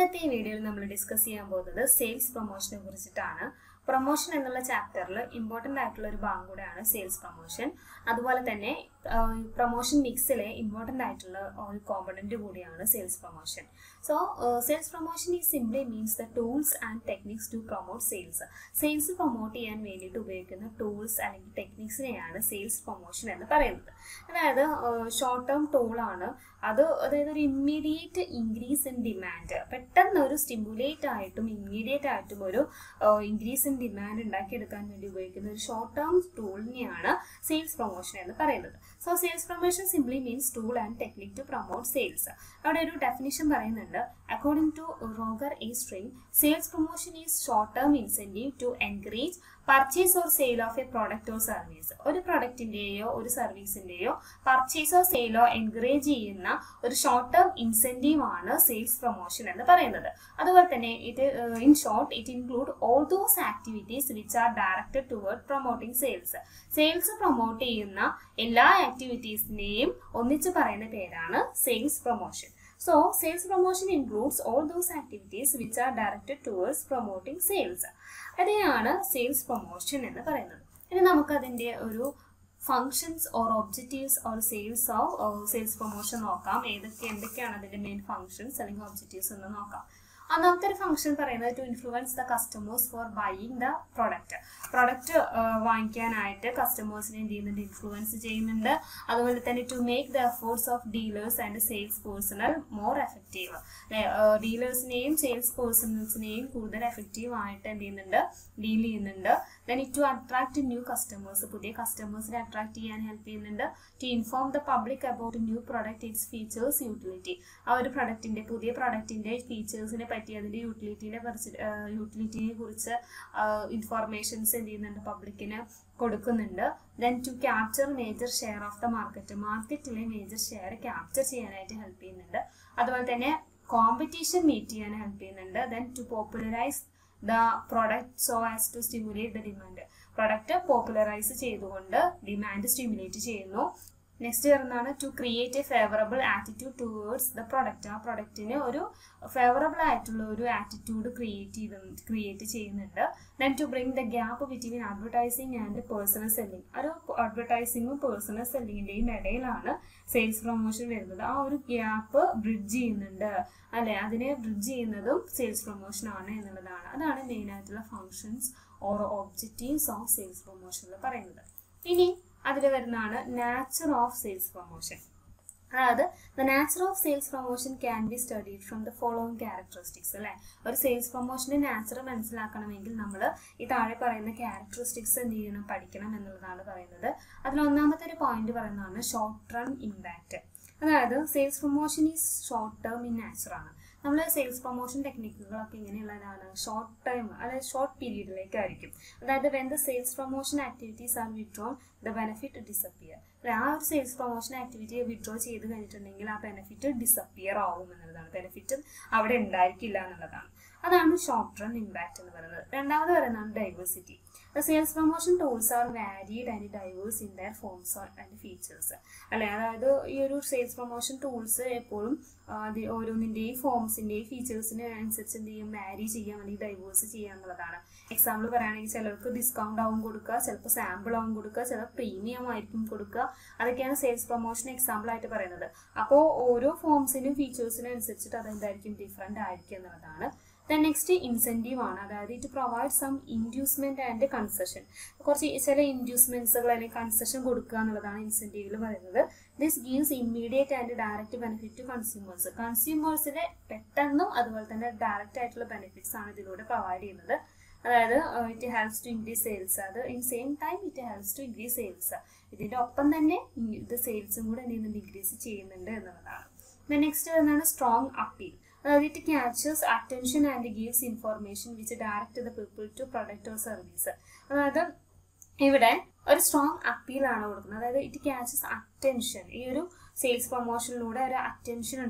ഇന്നത്തെ ഈ വീഡിയോയിൽ നമ്മൾ ഡിസ്കസ് ചെയ്യാൻ പോകുന്നത് സെയിൽസ് പ്രൊമോഷനെ കുറിച്ചിട്ടാണ് പ്രൊമോഷൻ എന്നുള്ള ചാപ്റ്ററിൽ ഇമ്പോർട്ടൻ്റ് ആയിട്ടുള്ള ഒരു ഭാഗം കൂടെയാണ് സെയിൽസ് പ്രൊമോഷൻ അതുപോലെ തന്നെ പ്രൊമോഷൻ മിക്സിലെ ഇമ്പോർട്ടൻ്റ് ആയിട്ടുള്ള ഒരു കോമ്പണൻറ്റ് കൂടിയാണ് sales promotion so sales promotion ഈ simply means the tools and techniques to promote sales sales promote ചെയ്യാൻ വേണ്ടിയിട്ട് ഉപയോഗിക്കുന്ന ടൂൾസ് അല്ലെങ്കിൽ ടെക്നിക്സിനെയാണ് സെയിൽസ് പ്രൊമോഷൻ എന്ന് പറയുന്നത് അതായത് ഷോർട്ട് ടേം ടൂളാണ് അത് അതായത് ഒരു ഇമ്മീഡിയറ്റ് ഇൻക്രീസ് ഇൻ ഡിമാൻഡ് പെട്ടെന്ന് ഒരു സ്റ്റിമുലേറ്റ് ആയിട്ടും ഇമ്മീഡിയറ്റ് ആയിട്ടും ഒരു ഇൻക്രീസ് ഇൻ ഡിമാൻഡ് ഉണ്ടാക്കിയെടുക്കാൻ വേണ്ടി ഉപയോഗിക്കുന്ന ഒരു ഷോർട്ട് ടേം ടൂളിനെയാണ് സെയിൽസ് പ്രൊമോഷൻ എന്ന് പറയുന്നത് so sales promotion simply means tool and technique to promote sales അവിടെ ഒരു ഡെഫിനിഷൻ പറയുന്നുണ്ട് according to Roger A Strang sales promotion is short term incentive to encourage purchase or sale of a product or service ഒരു പ്രൊഡക്റ്റിന്റെയോ ഒരു സർവീസിന്റെയോ പർച്ചേസോ സെയിലോ encourage ചെയ്യുന്ന ഒരു ഷോർട്ട് ടേം ഇൻസെന്റീവ് ആണ് സെയിൽസ് പ്രൊമോഷൻ എന്ന് പറയുന്നത് അതുപോലെ തന്നെ ഇത് in short it include all those activities which are directed toward promoting sales sales promote ചെയ്യുന്ന എല്ലാ ആക്ടിവിറ്റീസിനെയും ഒന്നിച്ച് പറയുന്ന പേരാണ് sales promotion so sales promotion includes all those activities which are directed towards promoting sales അതിനെയാണ് സെയിൽസ് പ്രൊമോഷൻ എന്ന് പറയുന്നത് ഇനി നമുക്കതിൻ്റെ ഒരു functions or objectives or sales of sales promotion നോക്കാം ഏതൊക്കെ എന്തൊക്കെയാണ് അതിൻ്റെ മെയിൻ ഫങ്ഷൻസ് അല്ലെങ്കിൽ ഒബ്ജക്റ്റീവ്സ് എന്ന് നോക്കാം ഒന്നാമത്തെ ഒരു ഫംഗ്ഷൻ പറയുന്നത് to influence the customers for buying the product product വാങ്ങിക്കാനായിട്ട് കസ്റ്റമേഴ്സിനെ എന്ത് ചെയ്യുന്നുണ്ട് ഇൻഫ്ലുവൻസ് ചെയ്യുന്നുണ്ട് അതുപോലെ തന്നെ to make the efforts of dealers and sales personnel more effective ഡീലേഴ്സിനെയും സെയിൽസ് പേഴ്സണൽസിനെയും കൂടുതൽ എഫക്റ്റീവ് ആയിട്ട് എന്ത് ചെയ്യുന്നുണ്ട് ഡീൽ ചെയ്യുന്നുണ്ട് then it to attract new customers പുതിയ കസ്റ്റമേഴ്സിനെ അട്രാക്ട് ചെയ്യാൻ ഹെൽപ്പ് ചെയ്യുന്നുണ്ട് to inform the public about new product its features utility ആ ഒരു പ്രൊഡക്റ്റിന്റെ പുതിയ പ്രൊഡക്റ്റിന്റെ ഫീച്ചേഴ്സിനെ പറ്റി അതിന്റെ യൂട്ടിലിറ്റിനെ കുറിച്ച് യൂട്ടിലിറ്റിനെ കുറിച്ച് ഇൻഫോർമേഷൻസ് എന്ത് ചെയ്യുന്നുണ്ട് പബ്ലിക്കിന് കൊടുക്കുന്നുണ്ട് then to capture major share of the market മാർക്കറ്റിലെ മേജർ ഷെയർ ക്യാപ്ചർ ചെയ്യാനായിട്ട് ഹെൽപ്പ് ചെയ്യുന്നുണ്ട് അതുപോലെ തന്നെ കോമ്പറ്റീഷൻ മീറ്റ് ചെയ്യാൻ ഹെൽപ്പ് ചെയ്യുന്നുണ്ട് then to popularise the product so as to stimulate the demand product popularise ചെയ്തുകൊണ്ട് ഡിമാൻഡ് സ്റ്റിമുലേറ്റ് ചെയ്യുന്നു നെക്സ്റ്റ് വരുന്നതാണ് to create a favourable attitude towards the product ആ പ്രൊഡക്റ്റിന് ഒരു ഫേവറബിൾ ആയിട്ടുള്ള ഒരു ആറ്റിറ്റ്യൂഡ് ക്രിയേറ്റ് ചെയ്ത് ക്രിയേറ്റ് ചെയ്യുന്നുണ്ട് then to bring the gap between advertising and personal selling ഒരു അഡ്വർടൈസിങ്ങും പേഴ്സണൽ സെല്ലിങ്ങിൻ്റെയും ഇടയിലാണ് സെയിൽസ് പ്രൊമോഷൻ വരുന്നത് ആ ഒരു ഗ്യാപ്പ് ബ്രിഡ്ജ് ചെയ്യുന്നുണ്ട് അല്ലെ അതിനെ ബ്രിഡ്ജ് ചെയ്യുന്നതും സെയിൽസ് പ്രൊമോഷൻ ആണ് എന്നുള്ളതാണ് അതാണ് മെയിൻ ആയിട്ടുള്ള functions or objectives of sales പ്രൊമോഷനിൽ പറയുന്നത് ഇനി അതിൽ വരുന്നതാണ് നാച്ചർ ഓഫ് സെയിൽസ് പ്രൊമോഷൻ അതായത് the nature of sales promotion can be studied from the following characteristics അല്ലേ ഒരു സെയിൽസ് പ്രൊമോഷൻ്റെ നാച്ചർ മനസ്സിലാക്കണമെങ്കിൽ നമ്മൾ ഈ താഴെ പറയുന്ന ക്യാരക്ടറിസ്റ്റിക്സ് എന്ത് ചെയ്യണം പഠിക്കണം എന്നുള്ളതാണ് പറയുന്നത് അതിൽ ഒന്നാമത്തെ ഒരു പോയിന്റ് പറയുന്നതാണ് ഷോർട്ട് റൺ ഇമ്പാക്റ്റ് അതായത് sales promotion is short term in nature ആണ് നമ്മൾ സെയിൽസ് പ്രൊമോഷൻ ടെക്നിക്കുകളൊക്കെ ഇങ്ങനെയുള്ളതാണ് ഷോർട്ട് ടൈം അതായത് ഷോർട്ട് പീരീഡിലേക്കായിരിക്കും അതായത് when the sales promotion activities are withdrawn the benefit disappear ആ ഒരു സെയിൽസ് പ്രൊമോഷൻ ആക്ടിവിറ്റി വിഡ്രോ ചെയ്ത് കഴിഞ്ഞിട്ടുണ്ടെങ്കിൽ ആ ബെനിഫിറ്റ് ഡിസപ്പിയർ ആവും എന്നുള്ളതാണ് ബെനിഫിറ്റ് അവിടെ ഉണ്ടായിരിക്കില്ല എന്നുള്ളതാണ് അതാണ് ഷോർട്ട് റൺ ഇമ്പാക്റ്റ് എന്ന് പറയുന്നത് രണ്ടാമത് പറയുന്നതാണ് diversity the sales promotion tools are varied and diverse in their forms and features അല്ലെ അതായത് ഈ ഒരു സെയിൽസ് പ്രൊമോഷൻ ടൂൾസ് എപ്പോഴും അത് ഓരോന്നിൻ്റെയും ഫോംസിൻ്റെയും ഫീച്ചേഴ്സിന് അനുസരിച്ച് എന്ത് ചെയ്യും വാരി ചെയ്യാം അല്ലെങ്കിൽ ഡൈവേഴ്സ് ചെയ്യുക എന്നുള്ളതാണ് എക്സാമ്പിൾ പറയുകയാണെങ്കിൽ ചിലർക്ക് ഡിസ്കൗണ്ട് ആവും കൊടുക്കുക ചിലപ്പോൾ സാമ്പിൾ ആവും കൊടുക്കുക ചില പ്രീമിയം ആയിരിക്കും കൊടുക്കുക അതൊക്കെയാണ് സെയിൽസ് പ്രൊമോഷൻ എക്സാമ്പിൾ ആയിട്ട് പറയുന്നത് അപ്പോൾ ഓരോ ഫോംസിനും ഫീച്ചേഴ്സിനും അനുസരിച്ചിട്ട് അതെന്തായിരിക്കും ഡിഫറെൻ്റ് ആയിരിക്കും എന്നുള്ളതാണ് ദെൻ നെക്സ്റ്റ് ഇൻസെൻറ്റീവ് ആണ് അതായത് it provide some inducement and concession കുറച്ച് ചില ഇൻഡ്യൂസ്മെന്റ്സുകൾ അല്ലെങ്കിൽ കൺസെഷൻ കൊടുക്കുക എന്നുള്ളതാണ് ഇൻസെൻറ്റീവിൽ പറയുന്നത് this gives immediate and direct benefit to consumers കൺസ്യൂമേഴ്സിന് പെട്ടെന്നും അതുപോലെ തന്നെ ഡയറക്റ്റ് ആയിട്ടുള്ള ബെനിഫിറ്റ്സ് ആണ് ഇതിലൂടെ പ്രൊവൈഡ് ചെയ്യുന്നത് അതായത് it helps to increase sales അത് in same time it helps to increase sales ഇതിൻ്റെ ഒപ്പം തന്നെ ഇത് സെയിൽസും കൂടെ എന്ത് ചെയ്യുന്നുണ്ട് ഇൻക്രീസ് ചെയ്യുന്നുണ്ട് എന്നുള്ളതാണ് നെക്സ്റ്റ് വരുന്നതാണ് സ്ട്രോങ് അപ്പീൽ അതായത് it catches attention and gives information which direct the people to product or service അതായത് ഇവിടെ ഒരു സ്ട്രോങ് അപ്പീലാണ് കൊടുക്കുന്നത് അതായത് ഇറ്റ് ക്യാച്ചസ് അറ്റൻഷൻ ഈ ഒരു സെയിൽസ് പ്രൊമോഷനിലൂടെ ഒരു അറ്റൻഷൻ ഉണ്ടാകുന്നുണ്ട്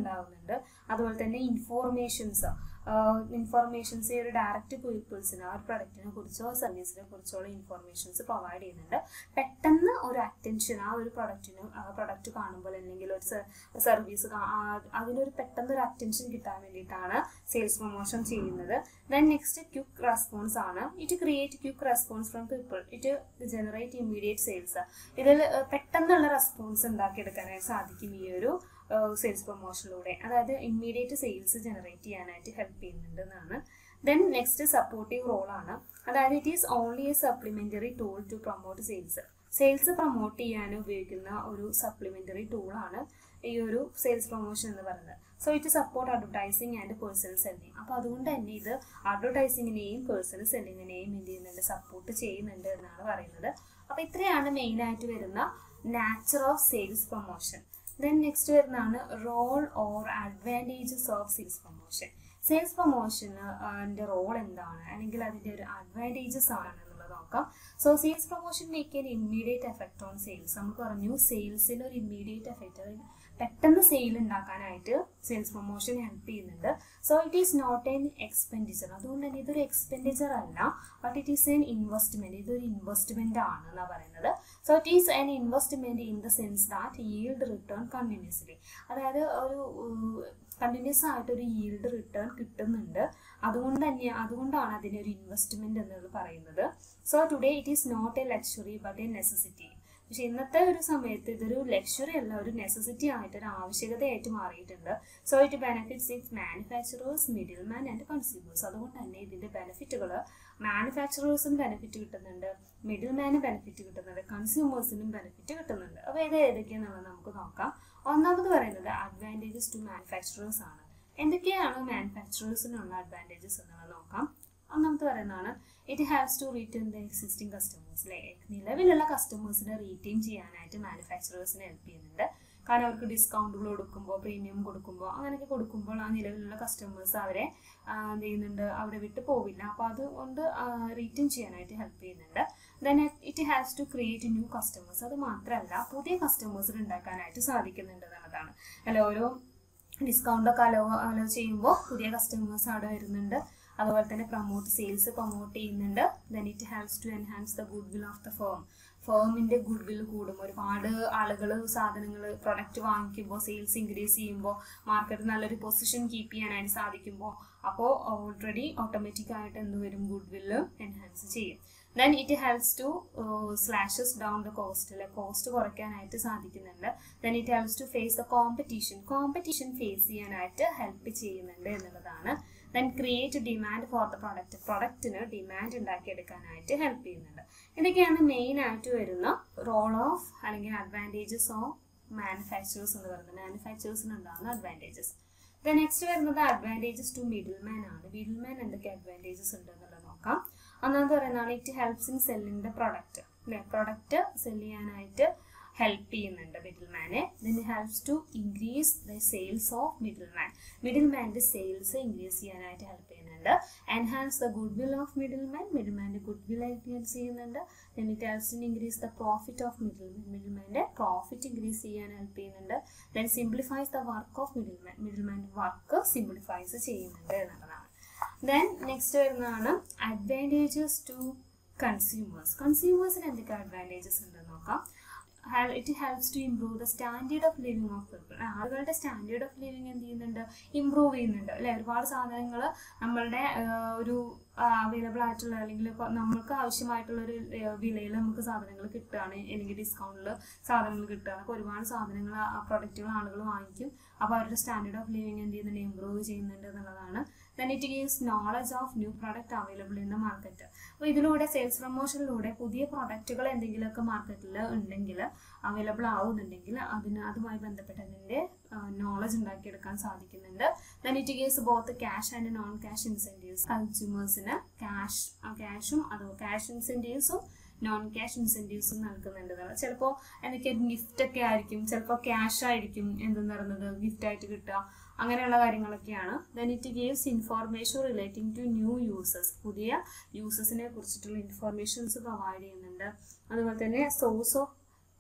ചെയ്യുന്നുണ്ട് അതുപോലെ തന്നെ ഇൻഫോർമേഷൻസ് ഇൻഫോർമേഷൻസ് ഈ ഒരു ഡയറക്റ്റ് പീപ്പിൾസിന് ആ ഒരു പ്രൊഡക്റ്റിനെ കുറിച്ചോ സർവീസിനെ കുറിച്ചോ ഉള്ള ഇൻഫോർമേഷൻസ് പ്രൊവൈഡ് ചെയ്യുന്നുണ്ട് പെട്ടെന്ന് ഒരു അറ്റൻഷൻ ആ ഒരു പ്രൊഡക്റ്റിന് ആ പ്രൊഡക്റ്റ് കാണുമ്പോൾ അല്ലെങ്കിൽ ഒരു സർവീസ് അതിനൊരു പെട്ടെന്ന് ഒരു അറ്റൻഷൻ കിട്ടാൻ വേണ്ടിയിട്ടാണ് സെയിൽസ് പ്രൊമോഷൻ ചെയ്യുന്നത് ദെൻ നെക്സ്റ്റ് ക്വിക്ക് റെസ്പോൺസ് ആണ് it create quick response from people it generate immediate sales ഇതിൽ പെട്ടെന്നുള്ള റെസ്പോൺസ് ഉണ്ടാക്കിയെടുക്കാനായിട്ട് സാധിക്കും ഈ ഒരു സെയിൽസ് പ്രൊമോഷനിലൂടെ അതായത് ഇമ്മീഡിയറ്റ് സെയിൽസ് ജനറേറ്റ് ചെയ്യാനായിട്ട് ഹെൽപ്പ് ചെയ്യുന്നുണ്ട് എന്നാണ് ദെൻ നെക്സ്റ്റ് സപ്പോർട്ടീവ് റോൾ ആണ് അതായത് it is only a supplementary tool to promote sales sales promote ചെയ്യാൻ ഉപയോഗിക്കുന്ന ഒരു സപ്ലിമെന്ററി ടൂളാണ് ഈ ഒരു സെയിൽസ് പ്രൊമോഷൻ എന്ന് പറയുന്നത് so it support advertising and personal selling അപ്പോൾ അതുകൊണ്ട് തന്നെ ഇത് അഡ്വർടൈസിങ്ങിനെയും പേഴ്സണൽ സെല്ലിങ്ങിനെയും എന്ത് ചെയ്യുന്നുണ്ട് സപ്പോർട്ട് ചെയ്യുന്നുണ്ട് എന്നാണ് പറയുന്നത് അപ്പോൾ ഇത്രയാണ് മെയിനായിട്ട് വരുന്ന nature of sales promotion then next വരുന്നതാണ് role or advantages of sales promotion sales പ്രൊമോഷന് അതിൻ്റെ റോൾ എന്താണ് അല്ലെങ്കിൽ അതിൻ്റെ ഒരു അഡ്വാൻറ്റേജസ് ആണെന്നുള്ളത് നോക്കാം so sales promotion make an immediate effect on sales നമുക്ക് പറഞ്ഞു സെയിൽസിൽ ഒരു ഇമ്മീഡിയറ്റ് എഫക്റ്റ് പെട്ടെന്ന് സെയിൽ ഉണ്ടാക്കാനായിട്ട് സെയിൽസ് പ്രൊമോഷൻ ഹെൽപ്പ് ചെയ്യുന്നുണ്ട് so it is not an expenditure അതുകൊണ്ട് തന്നെ ഇതൊരു എക്സ്പെൻഡിച്ചർ അല്ല but it is an investment ഇതൊരു ഇൻവെസ്റ്റ്മെന്റ് ആണ് എന്നാണ് പറയുന്നത് so it is an investment in the sense that yield return continuously അതായത് ഒരു കണ്ടിന്യൂസ് ആയിട്ട് ഒരു yield റിട്ടേൺ കിട്ടുന്നുണ്ട് അതുകൊണ്ട് തന്നെ അതുകൊണ്ടാണ് അതിനൊരു ഇൻവെസ്റ്റ്മെന്റ് എന്നുള്ളത് പറയുന്നത് so today it is not a luxury but a necessity പക്ഷെ ഇന്നത്തെ ഒരു സമയത്ത് ഇതൊരു ലക്ഷറി അല്ല ഒരു നെസസിറ്റി ആയിട്ട് ഒരു ആവശ്യകതയായിട്ട് മാറിയിട്ടുണ്ട് so it benefits it manufacturers middle man and consumers അതുകൊണ്ട് തന്നെ ഇതിന്റെ ബെനിഫിറ്റുകൾ മാനുഫാക്ചറേഴ്സിന് ബെനിഫിറ്റ് കിട്ടുന്നുണ്ട് മിഡിൽ മാനും ബെനിഫിറ്റ് കിട്ടുന്നുണ്ട് കൺസ്യൂമേഴ്സിനും ബെനിഫിറ്റ് കിട്ടുന്നുണ്ട് അപ്പോൾ ഇത് ഏതൊക്കെയാണെന്നുള്ളത് നമുക്ക് നോക്കാം ഒന്നാമത് പറയുന്നത് അഡ്വാൻറ്റേജസ് ടു മാനുഫാക്ചറേഴ്സ് ആണ് എന്തൊക്കെയാണ് മാനുഫാക്ചറേഴ്സിനുള്ള അഡ്വാൻറ്റേജസ് എന്നുള്ളത് നോക്കാം ഒന്നാമത്തെ പറയുന്നതാണ് it haves to retain the existing customers അല്ലെ നിലവിലുള്ള കസ്റ്റമേഴ്സിനെ റീറ്റെയിൻ ചെയ്യാനായിട്ട് മാനുഫാക്ചറേഴ്സിനെ ഹെൽപ്പ് ചെയ്യുന്നുണ്ട് കാരണം അവർക്ക് ഡിസ്കൗണ്ടുകൾ കൊടുക്കുമ്പോൾ പ്രീമിയം കൊടുക്കുമ്പോൾ അങ്ങനെയൊക്കെ കൊടുക്കുമ്പോൾ ആ നിലവിലുള്ള കസ്റ്റമേഴ്സ് അവരെ എന്ത് ചെയ്യുന്നുണ്ട് അവിടെ വിട്ട് പോവില്ല അപ്പോൾ അതുകൊണ്ട് റീറ്റെയിൻ ചെയ്യാനായിട്ട് ഹെൽപ്പ് ചെയ്യുന്നുണ്ട് then it has to create new customers അത് മാത്രമല്ല പുതിയ കസ്റ്റമേഴ്സിന് ഉണ്ടാക്കാനായിട്ട് സാധിക്കുന്നുണ്ട് എന്നുള്ളതാണ് അല്ല ഓരോ ഡിസ്കൗണ്ടൊക്കെ അലോ അലോ ചെയ്യുമ്പോൾ പുതിയ കസ്റ്റമേഴ്സ് അവിടെ വരുന്നുണ്ട് അതുപോലെ തന്നെ പ്രൊമോട്ട് സെയിൽസ് പ്രൊമോട്ട് ചെയ്യുന്നുണ്ട് then it helps to enhance the good will of the firm ഫേമിൻ്റെ ഗുഡ് വിൽ കൂടും ഒരുപാട് ആളുകൾ സാധനങ്ങൾ പ്രൊഡക്റ്റ് വാങ്ങിക്കുമ്പോൾ സെയിൽസ് ഇൻക്രീസ് ചെയ്യുമ്പോൾ മാർക്കറ്റിൽ നല്ലൊരു പൊസിഷൻ കീപ്പ് ചെയ്യാനായിട്ട് സാധിക്കുമ്പോൾ അപ്പോൾ ഓൾറെഡി ഓട്ടോമാറ്റിക് ആയിട്ട് എന്ത് വരും ഗുഡ് വില്ല് എൻഹാൻസ് ചെയ്യും then it helps to slashes down the cost അല്ലെ കോസ്റ്റ് കുറയ്ക്കാനായിട്ട് സാധിക്കുന്നുണ്ട് then it helps to face the competition competition face ചെയ്യാനായിട്ട് ഹെൽപ്പ് ചെയ്യുന്നുണ്ട് എന്നുള്ളതാണ് then create demand for the product പ്രൊഡക്റ്റിന് ഡിമാൻഡ് ഉണ്ടാക്കിയെടുക്കാനായിട്ട് ഹെൽപ്പ് ചെയ്യുന്നുണ്ട് ഇതൊക്കെയാണ് മെയിൻ ആയിട്ട് വരുന്ന റോൾ ഓഫ് അല്ലെങ്കിൽ അഡ്വാൻറ്റേജസ് ഓഫ് മാനുഫാക്ചറേഴ്സ് എന്ന് പറയുന്നത് മാനുഫാക്ചറേഴ്സിന് ഉണ്ടാകുന്ന അഡ്വാൻറ്റേജസ് ദ നെക്സ്റ്റ് വരുന്നത് അഡ്വാൻറ്റേജസ് ടു മിഡിൽ മാൻ ആണ് മിഡിൽ മാൻ എന്തൊക്കെ അഡ്വാൻറ്റേജസ് ഉണ്ട് എന്നുള്ളത് നോക്കാം ഒന്നാമത് പറയുന്നതാണ് it helps in selling the product അല്ലെ പ്രൊഡക്റ്റ് സെല് ചെയ്യാനായിട്ട് ഹെൽപ്പ് ചെയ്യുന്നുണ്ട് മിഡിൽ മാനെ then helps to increase the sales of middle man middle മാൻ്റെ സെയിൽസ് ഇൻക്രീസ് ചെയ്യാനായിട്ട് ഹെൽപ്പ് ചെയ്യുന്നുണ്ട് enhance the good will of middle man middle മാൻ്റെ good will enhance ചെയ്യുന്നുണ്ട് then it helps in increase the profit of middle man middle മാൻ്റെ profit increase ചെയ്യാൻ help ചെയ്യുന്നുണ്ട് then simplifies the work of middle man middle മാൻ്റെ work simplifies ചെയ്യുന്നുണ്ട് എന്നുള്ളതാണ് then next വരുന്നതാണ് advantages to consumers കൺസ്യൂമേഴ്സിന് എന്തൊക്കെ അഡ്വാൻറ്റേജസ് ഉണ്ടെന്ന് നോക്കാം it helps to improve the standard of living of people ആളുകളുടെ സ്റ്റാൻഡേർഡ് ഓഫ് ലിവിങ് എന്ത് ചെയ്യുന്നുണ്ട് ഇമ്പ്രൂവ് ചെയ്യുന്നുണ്ട് അല്ലെ ഒരുപാട് സാധനങ്ങൾ നമ്മളുടെ ഒരു അവൈലബിൾ ആയിട്ടുള്ള അല്ലെങ്കിൽ ഇപ്പോൾ നമ്മൾക്ക് ആവശ്യമായിട്ടുള്ള ഒരു വിലയിൽ നമുക്ക് സാധനങ്ങൾ കിട്ടുകയാണ് അല്ലെങ്കിൽ ഡിസ്കൗണ്ടിൽ സാധനങ്ങൾ കിട്ടുകയാണ് അപ്പോൾ ഒരുപാട് സാധനങ്ങൾ ആ പ്രൊഡക്റ്റുകൾ ആളുകൾ വാങ്ങിക്കും അപ്പോൾ അവരുടെ സ്റ്റാൻഡേർഡ് ഓഫ് ലിവിങ് എന്ത് ചെയ്യുന്നുണ്ട് ഇമ്പ്രൂവ് ചെയ്യുന്നുണ്ട് എന്നുള്ളതാണ് then it gives knowledge of new product available in the market അപ്പോൾ ഇതിലൂടെ സെയിൽസ് പ്രൊമോഷനിലൂടെ പുതിയ പ്രൊഡക്റ്റുകൾ എന്തെങ്കിലുമൊക്കെ മാർക്കറ്റിൽ ഉണ്ടെങ്കിൽ അവൈലബിൾ ആവുന്നുണ്ടെങ്കിൽ അതിന് അതുമായി ബന്ധപ്പെട്ട് അതിൻ്റെ നോളജ് ഉണ്ടാക്കിയെടുക്കാൻ സാധിക്കുന്നുണ്ട് then it gives both cash and non cash incentives കൺസ്യൂമേഴ്സിന് ക്യാഷ് ക്യാഷും അത് ക്യാഷ് ഇൻസെൻറ്റീവ്സും നോൺ ക്യാഷ് ഇൻസെൻറ്റീവ്സും നൽകുന്നുണ്ട് ചിലപ്പോൾ എന്തൊക്കെ ഗിഫ്റ്റ് ഒക്കെ ആയിരിക്കും ചിലപ്പോൾ ക്യാഷ് ആയിരിക്കും എന്തെന്ന് പറയുന്നത് ഗിഫ്റ്റ് ആയിട്ട് കിട്ടുക അങ്ങനെയുള്ള കാര്യങ്ങളൊക്കെയാണ് then it gives information relating to new users പുതിയ യൂസേഴ്സിനെ കുറിച്ചിട്ടുള്ള ഇൻഫോർമേഷൻസ് പ്രൊവൈഡ് ചെയ്യുന്നുണ്ട് അതുപോലെ തന്നെ source of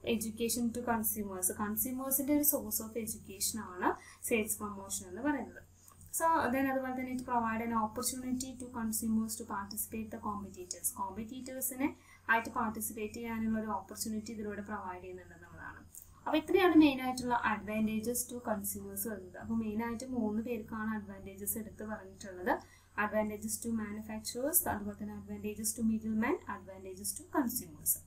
education to consumers കൺസ്യൂമേഴ്സിന്റെ ഒരു സോഴ്സ് ഓഫ് എഡ്യൂക്കേഷൻ ആണ് സെയിൽസ് പ്രൊമോഷൻ എന്ന് പറയുന്നത് സോ ദെൻ അതുപോലെ തന്നെ it provide an opportunity to consumers to participate the competitors കോമ്പറ്റീറ്റേഴ്സിനെ ആയിട്ട് പാർട്ടിസിപ്പേറ്റ് ചെയ്യാനുള്ള ഒരു ഓപ്പർച്യൂണിറ്റി ഇതിലൂടെ പ്രൊവൈഡ് ചെയ്യുന്നുണ്ടെന്നുള്ളതാണ് അപ്പോൾ ഇത്രയാണ് മെയിൻ ആയിട്ടുള്ള അഡ്വാൻറ്റേജസ് ടു കൺസ്യൂമേഴ്സ് വരുന്നത് അപ്പോൾ മെയിൻ ആയിട്ട് മൂന്ന് പേർക്കാണ് അഡ്വാൻറ്റേജസ് എടുത്ത് പറഞ്ഞിട്ടുള്ളത് അഡ്വാൻറ്റേജസ് ടു മാനുഫാക്ചറേഴ്സ് അതുപോലെ തന്നെ advantages to middle man advantages to consumers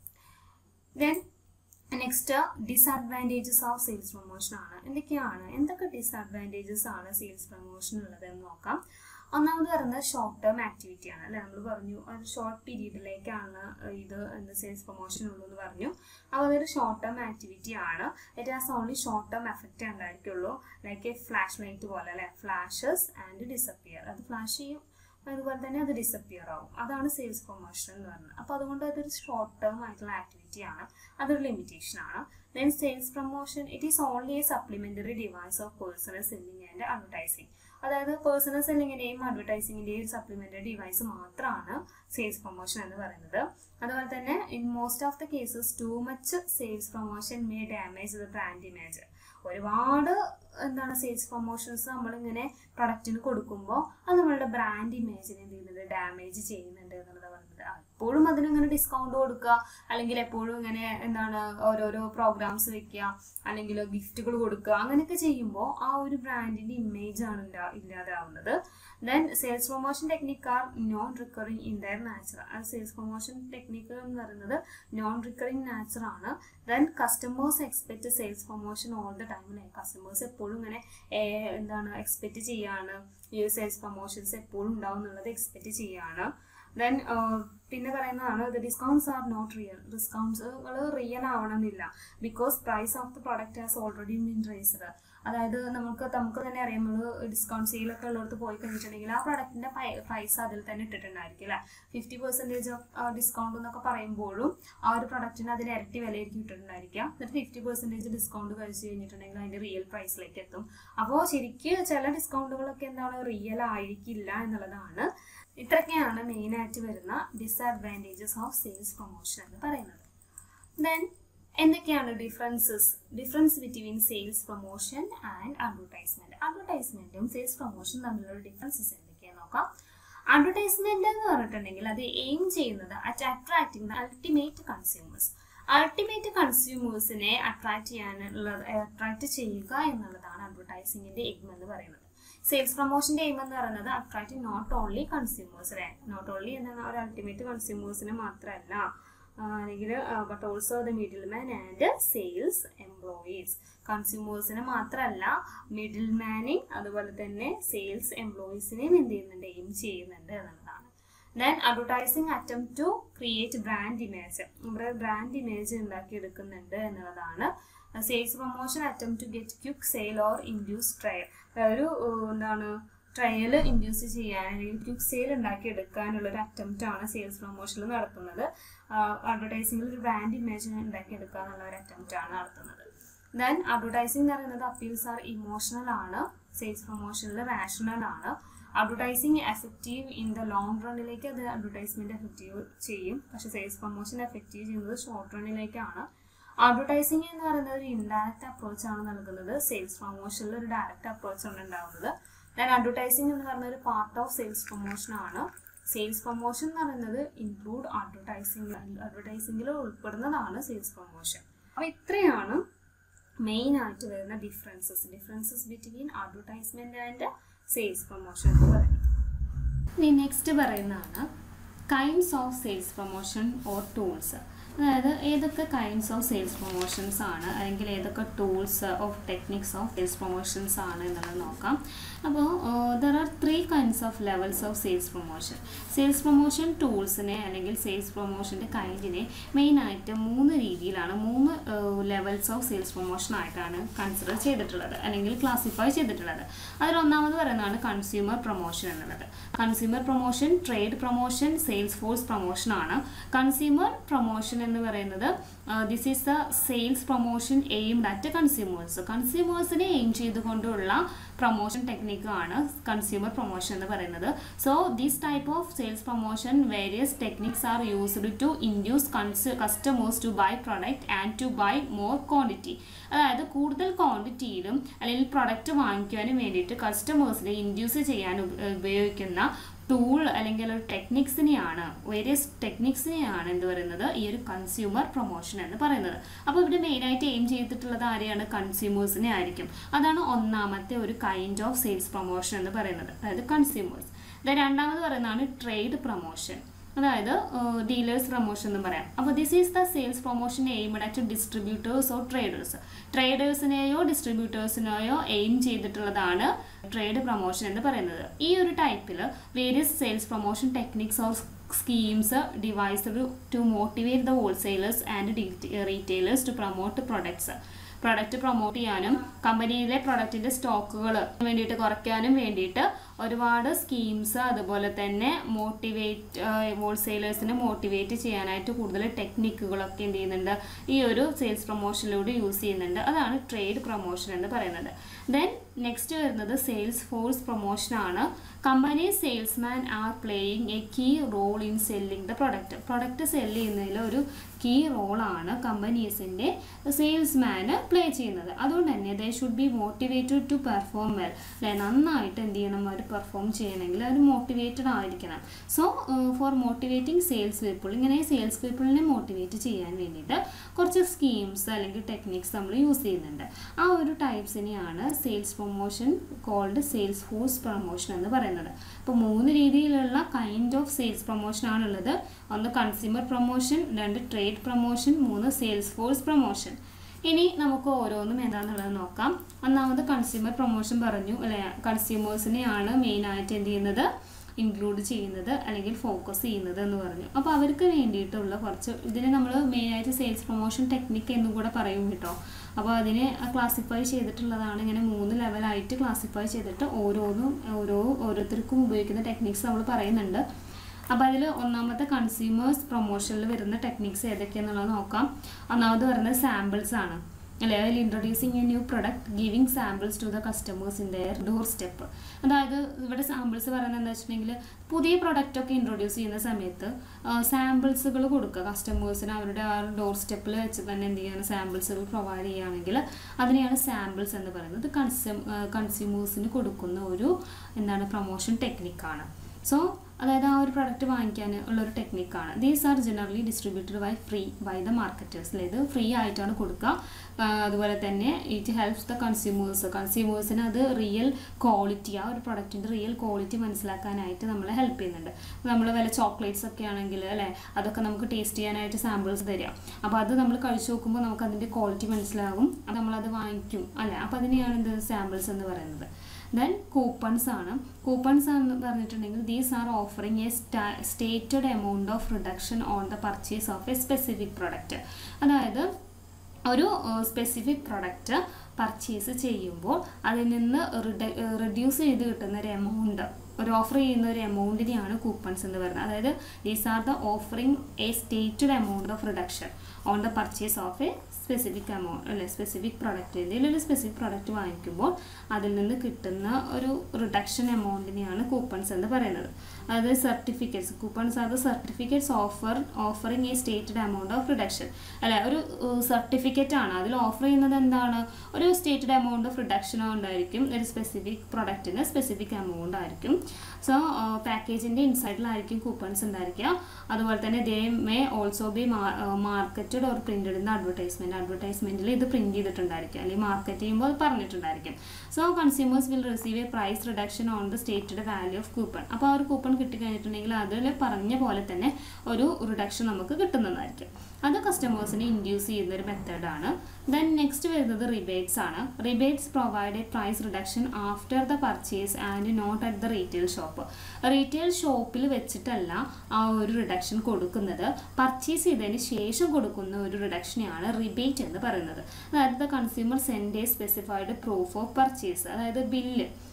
then next disadvantages of sales promotion ആണ് എന്തൊക്കെയാണ് എന്തൊക്കെ ഡിസഡ്വാൻറ്റേജസ് ആണ് സെയിൽസ് പ്രൊമോഷൻ ഉള്ളത് എന്ന് നോക്കാം ഒന്നാമത് പറയുന്നത് ഷോർട്ട് ടേം ആക്ടിവിറ്റി ആണ് അല്ലെ നമ്മൾ പറഞ്ഞു ഒരു ഷോർട്ട് പീരീഡിലേക്കാണ് ഇത് എന്ത് സെയിൽസ് പ്രൊമോഷൻ ഉള്ളൂ എന്ന് പറഞ്ഞു അപ്പോൾ അതൊരു ഷോർട്ട് ടേം ആക്ടിവിറ്റി ആണ് it has only short term effect ഉണ്ടായിരിക്കുള്ളൂ ലൈക്ക് എ ഫ്ലാഷ് ലൈറ്റ് പോലെ അല്ലെ ഫ്ലാഷസ് ആൻഡ് ഡിസപ്പിയർ അത് ഫ്ലാഷ് ചെയ്യും അതുപോലെ തന്നെ അത് ഡിസപ്പിയർ ആവും അതാണ് സെയിൽസ് പ്രൊമോഷൻ എന്ന് പറയുന്നത് അപ്പോൾ അതുകൊണ്ട് അതൊരു ഷോർട്ട് ടേം ആയിട്ടുള്ള ആക്ടിവിറ്റി ആണ് അതൊരു ലിമിറ്റേഷൻ ആണ് then sales promotion it is only a supplementary device of personal selling and advertising അതായത് പേഴ്സണൽ സെല്ലിങ്ങിന്റെയും അഡ്വർടൈസിങ്ങിന്റെയും സപ്ലിമെന്ററി ഡിവൈസ് മാത്രമാണ് സെയിൽസ് പ്രൊമോഷൻ എന്ന് പറയുന്നത് അതുപോലെ തന്നെ in most of the cases too much sales promotion may damage the brand image ഒരുപാട് എന്താണ് സെയിൽസ് പ്രൊമോഷൻസ് നമ്മളിങ്ങനെ പ്രൊഡക്റ്റിന് കൊടുക്കുമ്പോൾ അത് നമ്മളുടെ ബ്രാൻഡ് ഇമേജിനെ എന്ത് ചെയ്യുന്നുണ്ട് ഡാമേജ് ചെയ്യുന്നുണ്ട് എന്നുള്ളത് പറയുന്നത് എപ്പോഴും അതിനിങ്ങനെ ഡിസ്കൗണ്ട് കൊടുക്കുക അല്ലെങ്കിൽ എപ്പോഴും ഇങ്ങനെ എന്താണ് ഓരോരോ പ്രോഗ്രാംസ് വെക്കുക അല്ലെങ്കിൽ ഗിഫ്റ്റുകൾ കൊടുക്കുക അങ്ങനെയൊക്കെ ചെയ്യുമ്പോൾ ആ ഒരു ബ്രാൻഡിന്റെ ഇമേജ് ആണ് ഇല്ലാ- ഇല്ലാതാവുന്നത് then sales promotion technique are non recurring in their nature ആ സെയിൽസ് പ്രൊമോഷൻ ടെക്നിക്ക് എന്ന് പറയുന്നത് നോൺ റിക്കറിങ് നാച്ചർ ആണ് then customers expect sales promotion all the time അല്ലേ കസ്റ്റമേഴ്സ് എപ്പോഴും ഇങ്ങനെ ഏർ, എന്താണ് എക്സ്പെക്ട് ചെയ്യാണ് ഈ സെയിൽസ് പ്രൊമോഷൻസ് എപ്പോഴും ഉണ്ടാവും എന്നുള്ളത് എക്സ്പെക്ട് ചെയ്യാണ് ദെൻ പിന്നെ പറയുന്നതാണ് the discounts are not real ഡിസ്കൗണ്ട്സുകൾ റിയൽ ആവണമെന്നില്ല because price of the product has already been raised അതായത് നമുക്ക് നമുക്ക് തന്നെ അറിയാം നമ്മൾ ഡിസ്കൗണ്ട് സെയിലൊക്കെ ഉള്ളിടത്ത് പോയി കഴിഞ്ഞിട്ടുണ്ടെങ്കിൽ ആ പ്രൊഡക്റ്റിന്റെ പ്രൈസ് അതിൽ തന്നെ ഇട്ടിട്ടുണ്ടായിരിക്കും അല്ലേ ഫിഫ്റ്റി പെർസെൻറ്റേജ് ഓഫ് ഡിസ്കൗണ്ട് എന്നൊക്കെ പറയുമ്പോഴും ആ ഒരു പ്രൊഡക്റ്റിന് അതിൽ ഇരട്ടി വിലയായിരിക്കും ഇട്ടിട്ടുണ്ടായിരിക്കുക എന്നിട്ട് ഫിഫ്റ്റി പെർസെൻറ്റേജ് ഡിസ്കൗണ്ട് കഴിച്ച് കഴിഞ്ഞിട്ടുണ്ടെങ്കിൽ അതിന്റെ റിയൽ പ്രൈസിലേക്ക് എത്തും അപ്പോൾ ശരിക്ക് ചില ഡിസ്കൗണ്ടുകളൊക്കെ എന്താണ് റിയൽ ആയിരിക്കില്ല എന്നുള്ളതാണ് ഇത്രയൊക്കെയാണ് മെയിൻ ആയിട്ട് വരുന്ന ഡിസഡ്വാൻറ്റേജസ് ഓഫ് സെയിൽസ് പ്രൊമോഷൻ എന്ന് പറയുന്നത് ദെൻ എന്തൊക്കെയാണ് differences difference between sales promotion and advertisement അഡ്വർടൈസ്മെന്റും സെയിൽസ് പ്രൊമോഷൻ തമ്മിലുള്ള ഡിഫറൻസസ് എന്തൊക്കെയാണെന്ന് നോക്കാം അഡ്വർടൈസ്മെന്റ് എന്ന് പറഞ്ഞിട്ടുണ്ടെങ്കിൽ അത് എയിം ചെയ്യുന്നത് at attracting the ultimate consumers ultimate കൺസ്യൂമേഴ്സിനെ അട്രാക്ട് ചെയ്യാനുള്ള അട്രാക്ട് ചെയ്യുക എന്നുള്ളതാണ് അഡ്വർടൈസിങ്ങിന്റെ എയിം എന്ന് പറയുന്നത് സെയിൽസ് പ്രൊമോഷന്റെ എയിം എന്ന് പറയുന്നത് attract not only consumers not only എന്താണ് ഒരു അൾട്ടിമേറ്റ് കൺസ്യൂമേഴ്സിനെ മാത്രമല്ല അല്ലെങ്കിൽ but also the middle man and sales employees കൺസ്യൂമേഴ്സിനെ മാത്രമല്ല മിഡിൽ മാനിങ് അതുപോലെ തന്നെ സെയിൽസ് എംപ്ലോയീസിനെയും എന്ത് ചെയ്യുന്നുണ്ട് എയിം ചെയ്യുന്നുണ്ട് എന്നുള്ളതാണ് ദെൻ അഡ്വർടൈസിങ് അറ്റം ടു ക്രിയേറ്റ് ബ്രാൻഡ് ഇമേജ് നമ്മുടെ ബ്രാൻഡ് ഇമേജ് ഉണ്ടാക്കിയെടുക്കുന്നുണ്ട് എന്നുള്ളതാണ് സെയിൽസ് പ്രൊമോഷൻ അറ്റം to get quick sale or induce trial ഒരു ഏഹ്, എന്താണ് ട്രയൽ ഇൻഡ്യൂസ് ചെയ്യാൻ അല്ലെങ്കിൽ ക്യുക്ക് സെയിൽ ഉണ്ടാക്കി എടുക്കാനുള്ള ഒരു അറ്റംപ്റ്റ് ആണ് സെയിൽസ് പ്രൊമോഷനിൽ നടത്തുന്നത് അഡ്വർടൈസിംഗിൽ ഒരു ബ്രാൻഡ് ഇമേജ് ഉണ്ടാക്കി എടുക്കുക എന്നുള്ള ഒരു അറ്റംപ്റ്റ് ആണ് നടത്തുന്നത് ദെൻ അഡ്വർടൈസിംഗ് എന്ന് പറയുന്നത് അപ്പീൽസ് ആർ ഇമോഷണൽ ആണ് സെയിൽസ് പ്രൊമോഷനിൽ റാഷണൽ ആണ് advertising effective in the long റണ്ണിലേക്ക് അത് അഡ്വർടൈസ്മെന്റ് എഫക്റ്റീവ് ചെയ്യും പക്ഷെ സെയിൽസ് പ്രൊമോഷൻ എഫക്റ്റീവ് ചെയ്യുന്നത് ഷോർട്ട് റണ്ണിലേക്കാണ് അഡ്വർടൈസിങ് എന്ന് പറയുന്നത് ഒരു ഇൻഡയറക്റ്റ് അപ്രോച്ച് ആണ് നൽകുന്നത് സെയിൽസ് പ്രൊമോഷനിൽ ഒരു ഡയറക്റ്റ് അപ്രോച്ച് ആണ് ഉണ്ടാവുന്നത് ദെൻ അഡ്വർടൈസിങ് എന്ന് പറയുന്ന ഒരു പാർട്ട് ഓഫ് സെയിൽസ് പ്രൊമോഷൻ ആണ് സെയിൽസ് പ്രൊമോഷൻ എന്ന് പറയുന്നത് ഇൻക്ലൂഡ് അഡ്വർടൈസിംഗ് അഡ്വർടൈസിംഗിൽ ഉൾപ്പെടുന്നതാണ് സെയിൽസ് പ്രൊമോഷൻ അപ്പോൾ ഇത്രയാണ് മെയിൻ ആയിട്ട് വരുന്ന differences differences between advertisement and sales promotion എന്ന് പറയുന്നത് ഇനി നെക്സ്റ്റ് പറയുന്നതാണ് kinds of sales promotion or tools അതായത് ഏതൊക്കെ കൈൻഡ്സ് ഓഫ് സെയിൽസ് പ്രൊമോഷൻസ് ആണ് അല്ലെങ്കിൽ ഏതൊക്കെ tools of techniques of sales promotions ആണ് എന്നുള്ളത് നോക്കാം അപ്പോൾ there are three kinds of levels of sales promotion sales promotion ടൂൾസിനെ അല്ലെങ്കിൽ സെയിൽസ് പ്രൊമോഷൻ്റെ കൈൻഡിനെ മെയിനായിട്ട് മൂന്ന് രീതിയിലാണ് മൂന്ന് ലെവൽസ് ഓഫ് സെയിൽസ് പ്രൊമോഷൻ ആയിട്ടാണ് കൺസിഡർ ചെയ്തിട്ടുള്ളത് അല്ലെങ്കിൽ ക്ലാസിഫൈ ചെയ്തിട്ടുള്ളത് അതിലൊന്നാമത് പറയുന്നതാണ് കൺസ്യൂമർ പ്രൊമോഷൻ എന്നുള്ളത് consumer promotion trade promotion sales force promotion ആണ് കൺസ്യൂമർ പ്രൊമോഷൻ എന്ന് പറയുന്നത് this is the sales promotion aimed at consumers കൺസ്യൂമേഴ്സിനെ എയിം ചെയ്തുകൊണ്ടുള്ള പ്രൊമോഷൻ ടെക്നിക്ക് ആണ് കൺസ്യൂമർ പ്രൊമോഷൻ എന്ന് പറയുന്നത് so this type of sales promotion various techniques are used to induce customers to buy product and to buy more quantity അതായത് കൂടുതൽ ക്വാണ്ടിറ്റിയിലും അല്ലെങ്കിൽ product വാങ്ങിക്കുവാനും വേണ്ടിയിട്ട് കസ്റ്റമേഴ്സിനെ ഇൻഡ്യൂസ് ചെയ്യാൻ ഉപ- ഉപയോഗിക്കുന്ന ടൂൾ അല്ലെങ്കിൽ ഒരു ടെക്നിക്സിനെയാണ് വേരിയസ് ടെക്നിക്സിനെയാണ് എന്ത് പറയുന്നത് ഈ ഒരു കൺസ്യൂമർ പ്രൊമോഷൻ എന്ന് പറയുന്നത് അപ്പോൾ ഇവിടെ മെയിനായിട്ട് എയിം ചെയ്തിട്ടുള്ളത് ആരെയാണ് കൺസ്യൂമേഴ്സിനെ ആയിരിക്കും അതാണ് ഒന്നാമത്തെ ഒരു കൈൻഡ് ഓഫ് സെയിൽസ് പ്രൊമോഷൻ എന്ന് പറയുന്നത് അതായത് കൺസ്യൂമേഴ്സ് രണ്ടാമത് പറയുന്നതാണ് ട്രേഡ് പ്രൊമോഷൻ അതായത് ഡീലേഴ്സ് പ്രൊമോഷൻ എന്ന് പറയാം അപ്പോൾ this is the sales promotion aimed at distributors or traders ട്രേഡേഴ്സിനെയോ ഡിസ്ട്രിബ്യൂട്ടേഴ്സിനെയോ എയിം ചെയ്തിട്ടുള്ളതാണ് ട്രേഡ് പ്രൊമോഷൻ എന്ന് പറയുന്നത് ഈ ഒരു ടൈപ്പിൽ various sales promotion techniques or schemes devised to motivate the wholesalers and retailers to promote products product promote ചെയ്യാനും കമ്പനിയിലെ പ്രൊഡക്റ്റിന്റെ സ്റ്റോക്കുകൾ വേണ്ടിയിട്ട് കുറയ്ക്കാനും വേണ്ടിയിട്ട് ഒരുപാട് സ്കീംസ് അതുപോലെ തന്നെ മോട്ടിവേറ്റ് ഹോൾസെയിലേഴ്സിനെ മോട്ടിവേറ്റ് ചെയ്യാനായിട്ട് കൂടുതൽ ടെക്നിക്കുകളൊക്കെ എന്ത് ചെയ്യുന്നുണ്ട് ഈ ഒരു സെയിൽസ് പ്രൊമോഷനിലൂടെ യൂസ് ചെയ്യുന്നുണ്ട് അതാണ് ട്രേഡ് പ്രൊമോഷൻ എന്ന് പറയുന്നത് ദെൻ നെക്സ്റ്റ് വരുന്നത് സെയിൽസ് ഫോഴ്സ് പ്രൊമോഷൻ ആണ് company salesman are playing a key role in selling the product product sell ചെയ്യുന്നതിൽ ഒരു കീ റോളാണ് കമ്പനീസിൻ്റെ സെയിൽസ്മാന് പ്ലേ ചെയ്യുന്നത് അതുകൊണ്ട് തന്നെ they should be motivated to perform well അല്ലെ നന്നായിട്ട് എന്ത് ചെയ്യണം അവർ പെർഫോം ചെയ്യണമെങ്കിൽ അവർ മോട്ടിവേറ്റഡ് ആയിരിക്കണം so for motivating sales people ഇങ്ങനെ സെയിൽസ് പീപ്പിളിനെ മോട്ടിവേറ്റ് ചെയ്യാൻ വേണ്ടിയിട്ട് കുറച്ച് സ്കീംസ് അല്ലെങ്കിൽ ടെക്നിക്സ് നമ്മൾ യൂസ് ചെയ്യുന്നുണ്ട് ആ ഒരു ടൈപ്സിനെയാണ് sales promotion called sales force promotion എന്ന് പറയുന്നത് അപ്പോൾ മൂന്ന് രീതിയിലുള്ള കൈൻഡ് ഓഫ് സെയിൽസ് പ്രൊമോഷൻ ആണുള്ളത് ഒന്ന് കൺസ്യൂമർ പ്രൊമോഷൻ രണ്ട് ട്രേഡ് പ്രൊമോഷൻ മൂന്ന് സെയിൽസ് ഫോഴ്സ് പ്രൊമോഷൻ ഇനി നമുക്ക് ഓരോന്നും എന്താണെന്നുള്ളത് നോക്കാം ഒന്നാമത് കൺസ്യൂമർ പ്രൊമോഷൻ പറഞ്ഞു അല്ലെ കൺസ്യൂമേഴ്സിനെയാണ് മെയിനായിട്ട് എന്ത് ചെയ്യുന്നത് ഇൻക്ലൂഡ് ചെയ്യുന്നത് അല്ലെങ്കിൽ ഫോക്കസ് ചെയ്യുന്നത് എന്ന് പറഞ്ഞു അപ്പോൾ അവർക്ക് വേണ്ടിയിട്ടുള്ള കുറച്ച് ഇതിനെ നമ്മൾ മെയിനായിട്ട് സെയിൽസ് പ്രൊമോഷൻ ടെക്നിക്ക് എന്നും കൂടെ പറയും കേട്ടോ അപ്പോൾ അതിനെ ക്ലാസിഫൈ ചെയ്തിട്ടുള്ളതാണ് ഇങ്ങനെ മൂന്ന് ലെവലായിട്ട് ക്ലാസിഫൈ ചെയ്തിട്ട് ഓരോന്നും ഓരോ ഓരോരുത്തർക്കും ഉപയോഗിക്കുന്ന ടെക്നിക്സ് നമ്മൾ പറയുന്നുണ്ട് അപ്പോൾ അതിൽ ഒന്നാമത്തെ കൺസ്യൂമേഴ്സ് പ്രൊമോഷനിൽ വരുന്ന ടെക്നിക്സ് ഏതൊക്കെയാണെന്നുള്ളത് നോക്കാം ഒന്നാമത് പറയുന്നത് സാമ്പിൾസ് ആണ് അല്ലെ അതിൽ introducing a new product giving samples to the customers in their doorstep അതായത് ഇവിടെ സാമ്പിൾസ് പറയുന്നത് എന്താ വെച്ചിട്ടുണ്ടെങ്കിൽ പുതിയ പ്രൊഡക്റ്റ് ഒക്കെ ഇൻട്രൊഡ്യൂസ് ചെയ്യുന്ന സമയത്ത് സാമ്പിൾസുകൾ കൊടുക്കുക കസ്റ്റമേഴ്സിന് അവരുടെ ആ ഡോർ സ്റ്റെപ്പിൽ വെച്ച് തന്നെ എന്ത് ചെയ്യാണ് സാമ്പിൾസുകൾ പ്രൊവൈഡ് ചെയ്യുകയാണെങ്കിൽ അതിനെയാണ് സാമ്പിൾസ് എന്ന് പറയുന്നത് കൺസ്യൂം കൺസ്യൂമേഴ്സിന് കൊടുക്കുന്ന ഒരു എന്താണ് പ്രൊമോഷൻ ടെക്നിക്കാണ് സോ അതായത് ആ ഒരു പ്രൊഡക്റ്റ് വാങ്ങിക്കാൻ ഉള്ള ഒരു ടെക്നിക്കാണ് these are generally distributed by free by the marketers ഇത് ഫ്രീ ആയിട്ടാണ് കൊടുക്കുക ആ, അതുപോലെ തന്നെ ഇറ്റ് ഹെൽപ്സ് ദ കൺസ്യൂമേഴ്സ് കൺസ്യൂമേഴ്സിന് അത് റിയൽ ക്വാളിറ്റി ആ ഒരു പ്രൊഡക്റ്റിൻ്റെ റിയൽ ക്വാളിറ്റി മനസ്സിലാക്കാനായിട്ട് നമ്മളെ ഹെൽപ്പ് ചെയ്യുന്നുണ്ട് നമ്മൾ വല്ല ചോക്ലേറ്റ്സ് ഒക്കെ ആണെങ്കിൽ അല്ലേ അതൊക്കെ നമുക്ക് ടേസ്റ്റ് ചെയ്യാനായിട്ട് സാമ്പിൾസ് തരിക അപ്പോൾ അത് നമ്മൾ കഴിച്ചു നോക്കുമ്പോൾ നമുക്ക് അതിൻ്റെ ക്വാളിറ്റി മനസ്സിലാകും അത് നമ്മളത് വാങ്ങിക്കും അല്ലേ അപ്പോൾ അതിനെയാണ് എന്ത് സാമ്പിൾസ് എന്ന് പറയുന്നത് ദെൻ കൂപ്പൺസ് ആണ് കൂപ്പൺസ് എന്ന് പറഞ്ഞിട്ടുണ്ടെങ്കിൽ these are offering a stated amount of reduction on the purchase of a specific product അതായത് ഒരു സ്പെസിഫിക് പ്രൊഡക്റ്റ് പർച്ചേസ് ചെയ്യുമ്പോൾ അതിൽ നിന്ന് റിഡ്യൂസ് ചെയ്ത് കിട്ടുന്ന ഒരു എമൗണ്ട് ഒരു ഓഫർ ചെയ്യുന്ന ഒരു എമൗണ്ടിനെയാണ് കൂപ്പൺസ് എന്ന് പറയുന്നത് അതായത് these are the offering a stated amount of reduction on the purchase of a specific amount അല്ലെ സ്പെസിഫിക് പ്രൊഡക്റ്റ് എന്തെങ്കിലും ഒരു സ്പെസിഫിക് പ്രൊഡക്റ്റ് വാങ്ങിക്കുമ്പോൾ അതിൽ നിന്ന് കിട്ടുന്ന ഒരു റിഡക്ഷൻ എമൗണ്ടിനെയാണ് കൂപ്പൺസ് എന്ന് പറയുന്നത് അതായത് certificates coupons are the certificates offer offering a stated amount of reduction അല്ലെ ഒരു സർട്ടിഫിക്കറ്റ് ആണ് അതിൽ ഓഫർ ചെയ്യുന്നത് എന്താണ് ഒരു സ്റ്റേറ്റഡ് എമൗണ്ട് ഓഫ് റിഡക്ഷൻ ഉണ്ടായിരിക്കും ഒരു സ്പെസിഫിക് പ്രൊഡക്റ്റിന് സ്പെസിഫിക് എമൗണ്ട് ആയിരിക്കും സോ പാക്കേജിൻ്റെ ഇൻസൈഡിലായിരിക്കും കൂപ്പൺസ് ഉണ്ടായിരിക്കുക അതുപോലെ തന്നെ they may also be marketed or printed in advertisement അഡ്വർടൈസ്മെൻറ്റിൽ ഇത് പ്രിൻറ്റ് ചെയ്തിട്ടുണ്ടായിരിക്കും അല്ലെങ്കിൽ മാർക്കറ്റ് ചെയ്യുമ്പോൾ അത് പറഞ്ഞിട്ടുണ്ടായിരിക്കും so consumers will receive a price reduction on the stated value of coupon അപ്പോൾ ആ ഒരു കൂപ്പൺ കിട്ടിക്കഴിഞ്ഞിട്ടുണ്ടെങ്കിൽ അതിൽ പറഞ്ഞ പോലെ തന്നെ ഒരു റിഡക്ഷൻ നമുക്ക് കിട്ടുന്നതായിരിക്കും അത് കസ്റ്റമേഴ്സിനെ ഇൻഡ്യൂസ് ചെയ്യുന്ന ഒരു മെത്തേഡാണ് ദെൻ നെക്സ്റ്റ് വരുന്നത് റിബേറ്റ്സ് ആണ് rebates provide a price reduction after the purchase and not at the retail shop retail ഷോപ്പിൽ വെച്ചിട്ടല്ല ആ ഒരു റിഡക്ഷൻ കൊടുക്കുന്നത് പർച്ചേസ് ചെയ്തതിന് ശേഷം കൊടുക്കുന്ന ഒരു റിഡക്ഷനെയാണ് റിബേറ്റ് എന്ന് പറയുന്നത് അതായത് the consumer send a specified proof of purchase അതായത് ബില്ല്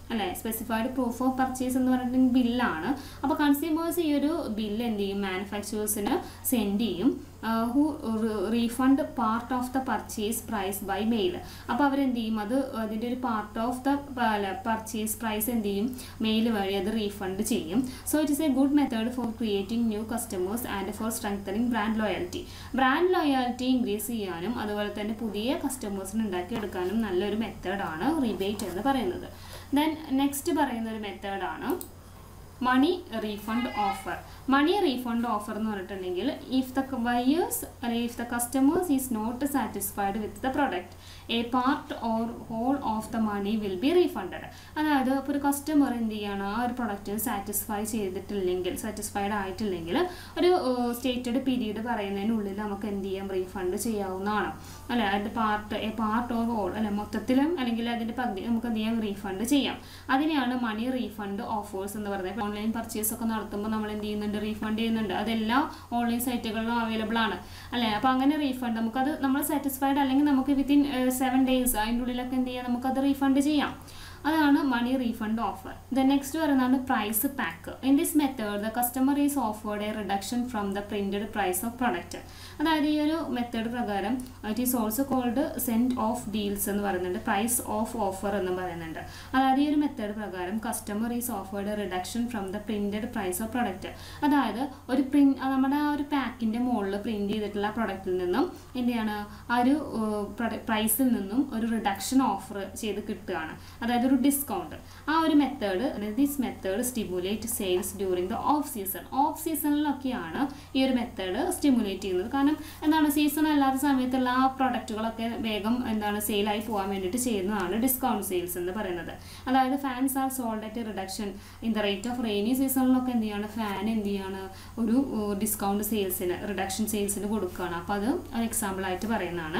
അല്ലേ സ്പെസിഫൈഡ് പ്രൂഫ് ഓഫ് പർച്ചേസ് എന്ന് പറഞ്ഞിട്ടുണ്ടെങ്കിൽ ബില്ലാണ് അപ്പോൾ കൺസ്യൂമേഴ്സ് ഈ ഒരു ബില്ല് എന്ത് ചെയ്യും മാനുഫാക്ചറേഴ്സിന് സെൻഡ് ചെയ്യും who refund part of the purchase price by mail അപ്പോൾ അവരെന്ത് ചെയ്യും അത് അതിൻ്റെ ഒരു part of the purchase price എന്ത് ചെയ്യും മെയിൽ വഴി അത് റീഫണ്ട് ചെയ്യും so it is a good method for creating new customers and for strengthening brand loyalty brand loyalty increase ചെയ്യാനും അതുപോലെ തന്നെ പുതിയ കസ്റ്റമേഴ്സിന് ഉണ്ടാക്കിയെടുക്കാനും നല്ലൊരു മെത്തേഡാണ് റിബേറ്റ് എന്ന് പറയുന്നത് ദെൻ നെക്സ്റ്റ് പറയുന്ന ഒരു മെത്തേഡാണ് money refund offer money refund offer എന്ന് പറഞ്ഞിട്ടുണ്ടെങ്കിൽ ഇഫ് ദ ബയേഴ്സ് അല്ലെങ്കിൽ if the customers is not satisfied with the product a part or whole of the money will be refunded അതായത് ഇപ്പോൾ ഒരു കസ്റ്റമർ എന്ത് ചെയ്യാണ് ആ ഒരു പ്രൊഡക്റ്റ് സാറ്റിസ്ഫൈ ചെയ്തിട്ടില്ലെങ്കിൽ സാറ്റിസ്ഫൈഡ് ആയിട്ടില്ലെങ്കിൽ ഒരു സ്റ്റേറ്റഡ് പീരീഡ് പറയുന്നതിനുള്ളിൽ നമുക്ക് എന്ത് ചെയ്യാം റീഫണ്ട് ചെയ്യാവുന്നതാണ് അല്ലെ അതിൻ്റെ part a part or whole അല്ലെ മൊത്തത്തിലും അല്ലെങ്കിൽ അതിൻ്റെ പകുതി നമുക്ക് എന്ത് ചെയ്യാം റീഫണ്ട് ചെയ്യാം അതിനെയാണ് മണി റീഫണ്ട് ഓഫേഴ്സ് എന്ന് പറയുന്നത് ഓൺലൈൻ പർച്ചേസ് ഒക്കെ നടത്തുമ്പോൾ നമ്മൾ എന്ത് ചെയ്യുന്നുണ്ട് റീഫണ്ട് ചെയ്യുന്നുണ്ട് അതെല്ലാം ഓൺലൈൻ സൈറ്റുകളിലും അവൈലബിൾ ആണ് അല്ലേ അപ്പോൾ അങ്ങനെ റീഫണ്ട് നമുക്കത് നമ്മൾ സാറ്റിസ്ഫൈഡ് അല്ലെങ്കിൽ നമുക്ക് വിത്തിൻ സെവൻ ഡേയ്സ് അതിൻ്റെ ഉള്ളിലൊക്കെ എന്ത് ചെയ്യാം നമുക്കത് റീഫണ്ട് ചെയ്യാം അതാണ് money refund offer the next പറയുന്നതാണ് price pack in this method the customer is offered a reduction from the printed price of product അതായത് ഈ ഒരു മെത്തേഡ് പ്രകാരം it is also called cents off deals എന്ന് പറയുന്നുണ്ട് price of offer എന്ന് പറയുന്നുണ്ട് അതായത് ഈ ഒരു മെത്തേഡ് പ്രകാരം customer is offered reduction from the printed price of product അതായത് ഒരു പ്രിന്റ് നമ്മുടെ ആ ഒരു പാക്കിന്റെ മുകളിൽ പ്രിന്റ് ചെയ്തിട്ടുള്ള പ്രൊഡക്റ്റിൽ നിന്നും എന്ത് ചെയ്യാണ് ആ ഒരു പ്രൈസിൽ നിന്നും ഒരു റിഡക്ഷൻ ഓഫർ ചെയ്ത് കിട്ടുകയാണ് അതായത് ഒരു ഡിസ്കൗണ്ട് ആ ഒരു method this method stimulate sales during the off season off സീസണിലൊക്കെയാണ് ഈ ഒരു മെത്തേഡ് സ്റ്റിമുലേറ്റ് ചെയ്യുന്നത് കാരണം എന്താണ് സീസൺ അല്ലാത്ത സമയത്തുള്ള ആ പ്രൊഡക്റ്റുകളൊക്കെ വേഗം എന്താണ് സെയിലായി പോകാൻ വേണ്ടിയിട്ട് ചെയ്യുന്നതാണ് ഡിസ്കൗണ്ട് സെയിൽസ് എന്ന് പറയുന്നത് അതായത് fans are sold at reduction in the rate of rainy സീസണിലൊക്കെ എന്ത് ചെയ്യാണ് ഫാൻ എന്ത് ചെയ്യാണ് ഒരു ഡിസ്കൗണ്ട് സെയിൽസിന് റിഡക്ഷൻ സെയിൽസിന് കൊടുക്കുകയാണ് അപ്പോൾ അത് ഒരു എക്സാമ്പിളായിട്ട് പറയുന്നതാണ്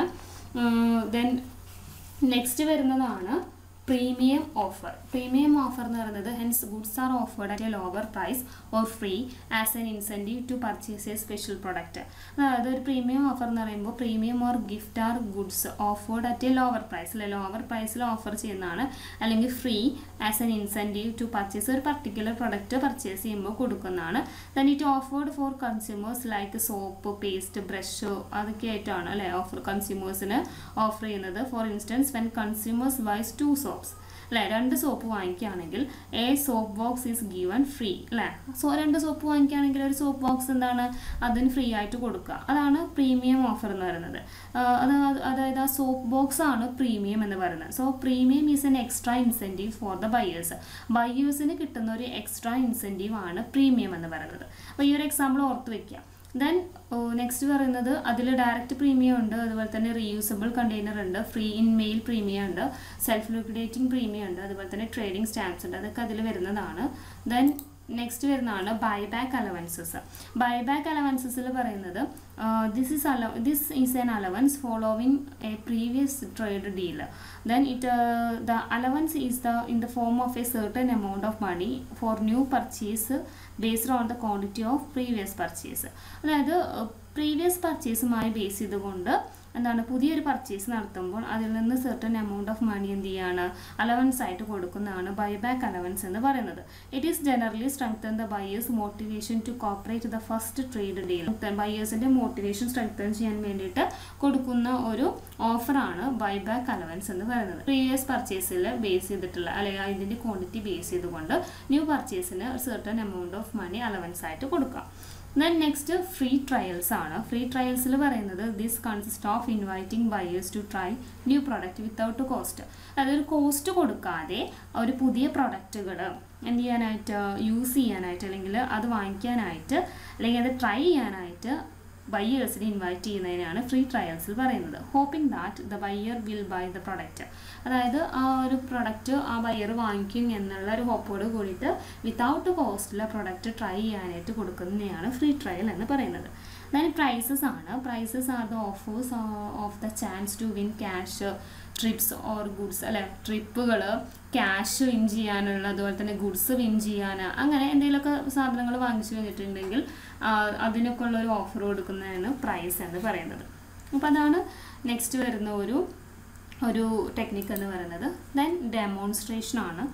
ദെൻ നെക്സ്റ്റ് വരുന്നതാണ് പ്രീമിയം ഓഫർ പ്രീമിയം ഓഫർ എന്ന് പറയുന്നത് hence goods are offered at a lower price or free as an incentive to purchase a special product അതായത് ഒരു പ്രീമിയം ഓഫർ എന്ന് പറയുമ്പോൾ premium or gift are goods offered at a lower price അല്ലെ lower പ്രൈസിൽ offer ചെയ്യുന്നതാണ് അല്ലെങ്കിൽ free as an incentive to purchase ഒരു particular product purchase ചെയ്യുമ്പോൾ കൊടുക്കുന്നതാണ് then it offered for consumers like soap paste brush അതൊക്കെ ആയിട്ടാണ് അല്ലേ ഓഫർ കൺസ്യൂമേഴ്സിന് ഓഫർ ചെയ്യുന്നത് for instance when consumers buys two soaps അല്ലേ രണ്ട് സോപ്പ് വാങ്ങിക്കുകയാണെങ്കിൽ a soap box is given free അല്ലേ സോ രണ്ട് സോപ്പ് വാങ്ങിക്കുകയാണെങ്കിൽ ഒരു സോപ്പ് ബോക്സ് എന്താണ് അതിന് ഫ്രീ ആയിട്ട് കൊടുക്കുക അതാണ് പ്രീമിയം ഓഫർ എന്ന് പറയുന്നത് അത് അതായത് ആ സോപ്പ് ബോക്സ് ആണ് പ്രീമിയം എന്ന് പറയുന്നത് so premium is an extra incentive for the buyers ബയേഴ്സിന് കിട്ടുന്ന ഒരു എക്സ്ട്രാ ഇൻസെൻറ്റീവ് ആണ് പ്രീമിയം എന്ന് പറയുന്നത് അപ്പോൾ ഈ ഒരു എക്സാമ്പിൾ ഓർത്ത് വെക്കുക ദെൻ നെക്സ്റ്റ് പറയുന്നത് അതിൽ ഡയറക്റ്റ് പ്രീമിയം ഉണ്ട് അതുപോലെ തന്നെ റീയൂസബിൾ കണ്ടെയ്നർ ഉണ്ട് ഫ്രീ ഇൻ മെയിൽ പ്രീമിയം ഉണ്ട് സെൽഫ് ലിക്വിഡേറ്റിംഗ് പ്രീമിയം ഉണ്ട് അതുപോലെ തന്നെ ട്രേഡിംഗ് സ്റ്റാമ്പ്സ് ഉണ്ട് അതൊക്കെ അതിൽ വരുന്നതാണ് ദെൻ നെക്സ്റ്റ് വരുന്നതാണ് buy back allowances buy back അലവൻസസിൽ പറയുന്നത് ദിസ് ഈസ് അല this is an allowance following a previous trade deal then it the allowance is the in the form of a certain amount of money for new purchase based on the quantity of previous purchase അതായത് previous പർച്ചേസുമായി base ചെയ്തുകൊണ്ട് എന്താണ് പുതിയൊരു purchase നടത്തുമ്പോൾ അതിൽ നിന്ന് certain amount of മണി എന്ത് ചെയ്യാണ് അലവൻസ് ആയിട്ട് കൊടുക്കുന്നതാണ് ബൈബാക്ക് അലവൻസ് എന്ന് പറയുന്നത് it is generally strengthen the buyers motivation to cooperate the first trade deal ബയേഴ്സിന്റെ മോട്ടിവേഷൻ സ്ട്രെങ്തൻ ചെയ്യാൻ വേണ്ടിയിട്ട് കൊടുക്കുന്ന ഒരു ഓഫറാണ് ബൈബാക്ക് അലവൻസ് എന്ന് പറയുന്നത് പ്രീവിയസ് പർച്ചേസിൽ ബേസ് ചെയ്തിട്ടുള്ള അല്ലെങ്കിൽ ഇതിന്റെ ക്വാണ്ടിറ്റി ബേസ് ചെയ്തുകൊണ്ട് ന്യൂ പർച്ചേസിന് certain amount of money allowance ആയിട്ട് കൊടുക്കാം ദെൻ നെക്സ്റ്റ് ഫ്രീ ട്രയൽസ് ആണ് ഫ്രീ ട്രയൽസിൽ പറയുന്നത് this consist of inviting buyers to try new product without cost അതൊരു കോസ്റ്റ് കൊടുക്കാതെ ഒരു പുതിയ പ്രൊഡക്റ്റുകൾ എന്ത് ചെയ്യാനായിട്ട് യൂസ് ചെയ്യാനായിട്ട് അല്ലെങ്കിൽ അത് വാങ്ങിക്കാനായിട്ട് അല്ലെങ്കിൽ അത് ട്രൈ ചെയ്യാനായിട്ട് ബയ്യേഴ്സിനെ ഇൻവൈറ്റ് ചെയ്യുന്നതിനാണ് ഫ്രീ ട്രയൽസിൽ പറയുന്നത് hoping that the buyer will buy the product അതായത് ആ ഒരു പ്രൊഡക്റ്റ് ആ ബയ്യർ വാങ്ങിക്കും എന്നുള്ള ഒരു ഹോപ്പോട് കൂടിയിട്ട് വിത്തൗട്ട് കോസ്റ്റിൽ പ്രൊഡക്റ്റ് ട്രൈ ചെയ്യാനായിട്ട് കൊടുക്കുന്നതിനെയാണ് ഫ്രീ ട്രയൽ എന്ന് പറയുന്നത് ദെൻ പ്രൈസസ് ആണ് prizes are the offers of the chance to win cash trips or goods അല്ലെ ട്രിപ്പുകൾ ക്യാഷ് വിൻ ചെയ്യാനുള്ള അതുപോലെ തന്നെ ഗുഡ്സ് വിൻ ചെയ്യാൻ അങ്ങനെ എന്തെങ്കിലുമൊക്കെ സാധനങ്ങൾ വാങ്ങിച്ചു കഴിഞ്ഞിട്ടുണ്ടെങ്കിൽ അതിനൊക്കെ ഉള്ള ഒരു ഓഫർ കൊടുക്കുന്നതാണ് പ്രൈസ് എന്ന് പറയുന്നത് അപ്പോൾ അതാണ് നെക്സ്റ്റ് വരുന്ന ഒരു ഒരു ടെക്നിക്ക് എന്ന് പറയുന്നത് ദെൻ ഡെമോൺസ്ട്രേഷൻ ആണ്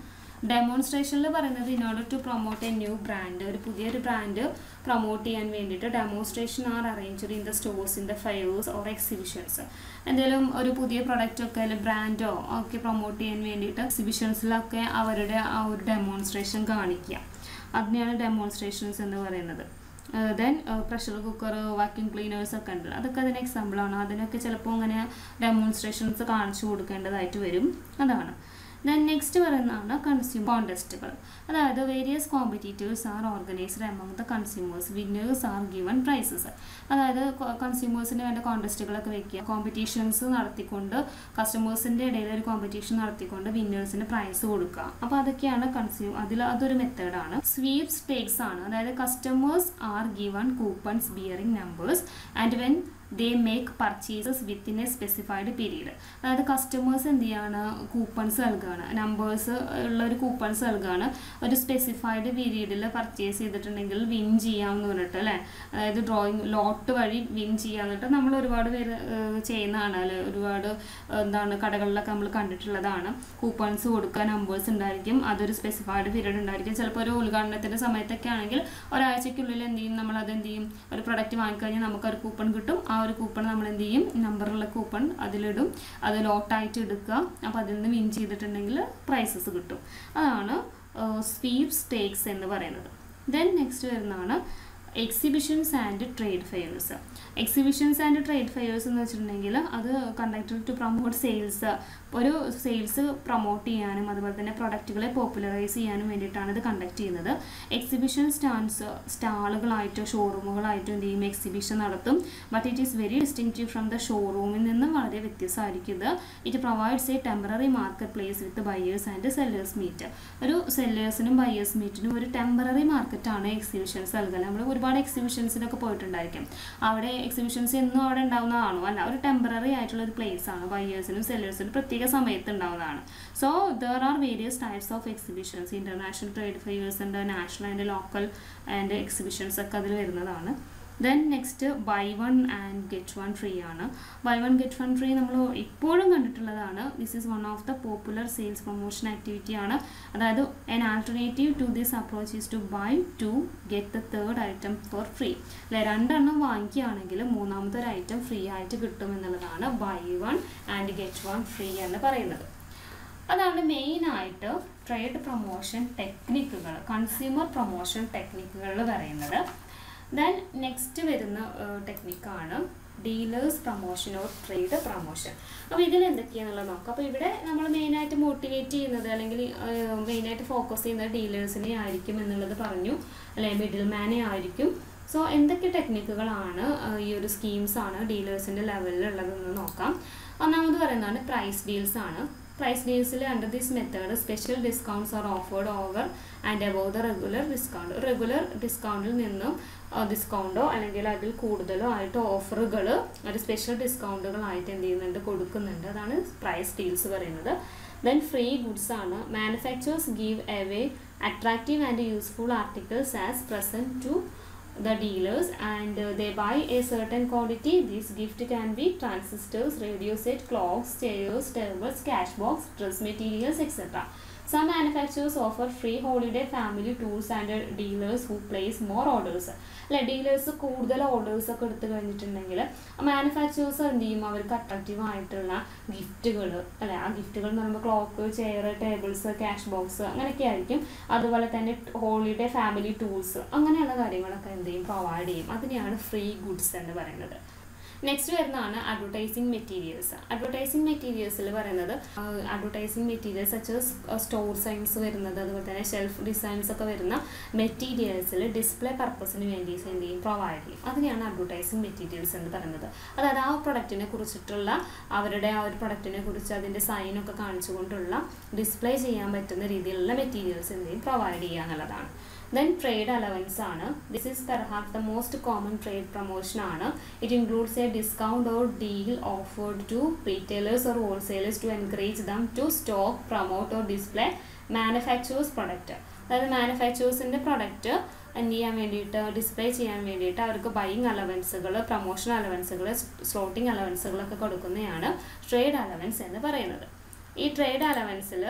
ഡെമോൺസ്ട്രേഷനിൽ പറയുന്നത് in order to promote a new brand ഒരു പുതിയൊരു ബ്രാൻഡ് പ്രൊമോട്ട് ചെയ്യാൻ വേണ്ടിയിട്ട് demonstration are arranged in the stores in the fairs or exhibitions എന്തെങ്കിലും ഒരു പുതിയ പ്രൊഡക്റ്റ് ഒക്കെ അല്ലെങ്കിൽ ബ്രാൻഡോ ഒക്കെ പ്രൊമോട്ട് ചെയ്യാൻ വേണ്ടിയിട്ട് എക്സിബിഷൻസിലൊക്കെ അവരുടെ ആ ഒരു ഡെമോൺസ്ട്രേഷൻ കാണിക്കുക അതിനെയാണ് ഡെമോൺസ്ട്രേഷൻസ് എന്ന് പറയുന്നത് then pressure cooker vacuum cleaners ഒക്കെ ഉണ്ട് അതൊക്കെ അതിന് എക്സാമ്പിളാണ് അതിനൊക്കെ ചിലപ്പോൾ അങ്ങനെ ഡെമോൺസ്ട്രേഷൻസ് കാണിച്ചു കൊടുക്കേണ്ടതായിട്ട് വരും അതാണ് ദെൻ നെക്സ്റ്റ് പറയുന്നതാണ് കൺസ്യൂമർ കോണ്ടസ്റ്റുകൾ അതായത് various competitors are organised among the consumers winners are given prizes അതായത് കൺസ്യൂമേഴ്സിന് വേണ്ട കോണ്ടസ്റ്റുകളൊക്കെ വെക്കുക കോമ്പറ്റീഷൻസ് നടത്തിക്കൊണ്ട് കസ്റ്റമേഴ്സിൻ്റെ ഇടയിൽ ഒരു കോമ്പറ്റീഷൻ നടത്തിക്കൊണ്ട് വിന്നേഴ്സിന് പ്രൈസ് കൊടുക്കുക അപ്പോൾ അതൊക്കെയാണ് കൺസ്യൂം അതിൽ അതൊരു മെത്തേഡാണ് സ്വീപ് സ്റ്റേക്സ് ആണ് അതായത് customers are given coupons bearing numbers and when they make purchases within a specified period അതായത് കസ്റ്റമേഴ്സ് എന്ത് ചെയ്യാണ് കൂപ്പൺസ് നൽകുകയാണ് നമ്പേഴ്സ് ഉള്ള ഒരു കൂപ്പൺസ് നൽകുകയാണ് ഒരു സ്പെസിഫൈഡ് പീരീഡിൽ പർച്ചേസ് ചെയ്തിട്ടുണ്ടെങ്കിൽ വിൻ ചെയ്യാമെന്ന് പറഞ്ഞിട്ട് അല്ലേ അതായത് ഡ്രോയിങ് ലോട്ട് വഴി വിൻ ചെയ്യാന്നിട്ട് നമ്മൾ ഒരുപാട് പേര് ഏഹ്, ചെയ്യുന്നതാണ് അല്ലെ ഒരുപാട് എന്താണ് കടകളിലൊക്കെ നമ്മൾ കണ്ടിട്ടുള്ളതാണ് കൂപ്പൺസ് കൊടുക്കുക നമ്പേഴ്സ് ഉണ്ടായിരിക്കും അതൊരു സ്പെസിഫൈഡ് പീരീഡ് ഉണ്ടായിരിക്കും ചിലപ്പോൾ ഒരു ഉദ്ഘാടനത്തിൻ്റെ സമയത്തൊക്കെ ആണെങ്കിൽ ഒരാഴ്ചയ്ക്കുള്ളിൽ എന്ത് ചെയ്യും നമ്മൾ അത് എന്ത് ചെയ്യും ഒരു പ്രൊഡക്റ്റ് വാങ്ങിക്കഴിഞ്ഞാൽ നമുക്കൊരു കൂപ്പൺ കിട്ടും ആ ഒരു കൂപ്പൺ നമ്മൾ എന്ത് ചെയ്യും നമ്പറുള്ള കൂപ്പൺ അതിലിടും അത് ലോട്ടായിട്ട് എടുക്കുക അപ്പോൾ അതിൽ നിന്ന് വിൻ ചെയ്തിട്ടുണ്ടെങ്കിൽ പ്രൈസസ് കിട്ടും അതാണ് സ്വീപ് സ്റ്റേക്സ് എന്ന് പറയുന്നത് ദെൻ നെക്സ്റ്റ് വരുന്നതാണ് exhibitions and trade fairs exhibitions and trade fairs എന്ന് വെച്ചിട്ടുണ്ടെങ്കിൽ അത് കണ്ടക്ടഡ് ടു പ്രൊമോട്ട് സെയിൽസ് ഒരു സെയിൽസ് പ്രൊമോട്ട് ചെയ്യാനും അതുപോലെ തന്നെ പ്രൊഡക്റ്റുകളെ പോപ്പുലറൈസ് ചെയ്യാനും വേണ്ടിയിട്ടാണ് ഇത് കണ്ടക്ട് ചെയ്യുന്നത് എക്സിബിഷൻ സ്റ്റാൻസ് സ്റ്റാളുകളായിട്ടോ ഷോറൂമുകളായിട്ടോ എന്ത് ചെയ്യും എക്സിബിഷൻ നടത്തും but it is very distinctive from the ഷോറൂമിൽ നിന്നും വളരെ വ്യത്യസ്തമായിരിക്കും ഇത് it provides a temporary market place with buyers and sellers meet ഒരു സെല്ലേഴ്സിനും ബയേഴ്സ് മീറ്റിനും ഒരു ടെമ്പററി മാർക്കറ്റാണ് എക്സിബിഷൻസ് നൽകുക നമ്മൾ ഒരുപാട് എക്സിബിഷൻസിനൊക്കെ പോയിട്ടുണ്ടായിരിക്കും അവിടെ എക്സിബിഷൻസ് എന്നും അവിടെ ഉണ്ടാവുന്നതാണോ അല്ല ഒരു ടെമ്പററി ആയിട്ടുള്ള ഒരു പ്ലേസ് ആണ് ബയേഴ്സിനും സെല്ലേഴ്സിനും പ്രത്യേക സമയത്ത് ഉണ്ടാവുന്നതാണ് so there are various types of exhibitions international trade fairs ഉണ്ട് national and local and exhibitions ഒക്കെ അതിൽ വരുന്നതാണ് then next buy one and get one free ആണ് buy one get one free നമ്മൾ ഇപ്പോഴും കണ്ടിട്ടുള്ളതാണ് this is one of the popular sales promotion activity ആണ് അതായത് an alternative to this approach is to buy two get the third item for free അല്ലെ രണ്ടെണ്ണം വാങ്ങിക്കുകയാണെങ്കിൽ മൂന്നാമത്തെ ഒരു ഐറ്റം ഫ്രീ ആയിട്ട് കിട്ടും എന്നുള്ളതാണ് buy one and get one free എന്ന് പറയുന്നത് അതാണ് മെയിനായിട്ട് ട്രേഡ് പ്രൊമോഷൻ ടെക്നിക്കുകൾ കൺസ്യൂമർ പ്രൊമോഷൻ ടെക്നിക്കുകളിൽ പറയുന്നത് ദെൻ നെക്സ്റ്റ് വരുന്ന ടെക്നിക്കാണ് dealers promotion or trade promotion അപ്പോൾ ഇതിൽ എന്തൊക്കെയാണെന്നുള്ളത് നോക്കാം അപ്പോൾ ഇവിടെ നമ്മൾ മെയിനായിട്ട് മോട്ടിവേറ്റ് ചെയ്യുന്നത് അല്ലെങ്കിൽ മെയിനായിട്ട് ഫോക്കസ് ചെയ്യുന്നത് ഡീലേഴ്സിനെ ആയിരിക്കും എന്നുള്ളത് പറഞ്ഞു അല്ലെ മിഡിൽ മാനെ ആയിരിക്കും സോ എന്തൊക്കെ ടെക്നിക്കുകളാണ് ഈ ഒരു സ്കീംസ് ആണ് ഡീലേഴ്സിൻ്റെ ലെവലിലുള്ളതെന്ന് നോക്കാം ഒന്നാമത് പറയുന്നതാണ് പ്രൈസ് ഡീൽസ് ആണ് പ്രൈസ് ഡീൽസിൽ under this method special discounts are offered over and above the regular discount regular ഡിസ്കൗണ്ടിൽ നിന്നും ഡിസ്കൗണ്ടോ അല്ലെങ്കിൽ അതിൽ കൂടുതലോ ആയിട്ട് ഓഫറുകൾ ഒരു സ്പെഷ്യൽ ഡിസ്കൗണ്ടുകളായിട്ട് എന്ത് ചെയ്യുന്നുണ്ട് കൊടുക്കുന്നുണ്ട് അതാണ് പ്രൈസ് ഡീൽസ് പറയുന്നത് ദെൻ ഫ്രീ ഗുഡ്സ് ആണ് manufacturers give away attractive and useful articles as present to the dealers and uh, they buy a certain quantity this gift can be transistors radio set clocks chairs tables cash box dress materials etc some manufacturers offer free holiday family tours and uh, dealers who place more orders അല്ലെ dealers കൂടുതൽ orders ഒക്കെ എടുത്തു കഴിഞ്ഞിട്ടുണ്ടെങ്കിൽ manufacturers എന്ത് ചെയ്യും അവർക്ക് attractive ആയിട്ടുള്ള ഗിഫ്റ്റുകൾ അല്ലെ ആ ഗിഫ്റ്റുകൾ എന്ന് പറയുമ്പോൾ clock chair tables cash box അങ്ങനെയൊക്കെ ആയിരിക്കും അതുപോലെ തന്നെ ഹോളിഡേ ഫാമിലി ടൂൾസ് അങ്ങനെയുള്ള കാര്യങ്ങളൊക്കെ എന്ത് ചെയ്യും പ്രൊവൈഡ് ചെയ്യും അതിനെയാണ് ഫ്രീ ഗുഡ്സ് എന്ന് പറയുന്നത് നെക്സ്റ്റ് വരുന്നതാണ് അഡ്വർടൈസിങ് മെറ്റീരിയൽസ് അഡ്വർടൈസിങ് മെറ്റീരിയൽസിൽ പറയുന്നത് advertising materials such store signs വരുന്നത് അതുപോലെ തന്നെ ഷെൽഫ് ഡിസൈൻസ് ഒക്കെ വരുന്ന മെറ്റീരിയൽസിൽ ഡിസ്പ്ലേ പർപ്പസിന് വേണ്ടി എന്ത് ചെയ്യും പ്രൊവൈഡ് ചെയ്യും അതിനെയാണ് അഡ്വർടൈസിങ് മെറ്റീരിയൽസ് എന്ന് പറയുന്നത് അതായത് ആ പ്രൊഡക്റ്റിനെ കുറിച്ചിട്ടുള്ള അവരുടെ ആ ഒരു പ്രൊഡക്റ്റിനെ കുറിച്ച് അതിൻ്റെ സൈനൊക്കെ കാണിച്ചുകൊണ്ടുള്ള ഡിസ്പ്ലേ ചെയ്യാൻ പറ്റുന്ന രീതിയിലുള്ള മെറ്റീരിയൽസ് എന്ത് ചെയ്യും പ്രൊവൈഡ് ചെയ്യുക എന്നുള്ളതാണ് ദെൻ ട്രേഡ് അലവൻസ് ആണ് this is perhaps the most common trade promotion ആണ് it includes a discount or deal offered to retailers or wholesalers to encourage them to stock promote or display manufacturers product അതായത് മാനുഫാക്ചേഴ്സിൻ്റെ product എന്ത് ചെയ്യാൻ വേണ്ടിയിട്ട് display ചെയ്യാൻ വേണ്ടിയിട്ട് അവർക്ക് buying അലവൻസുകൾ പ്രൊമോഷൻ അലവൻസുകൾ സ്ലോട്ടിംഗ് അലവൻസുകളൊക്കെ കൊടുക്കുന്നതാണ് ട്രേഡ് അലവൻസ് എന്ന് പറയുന്നത് ഈ ട്രേഡ് അലവൻസിൽ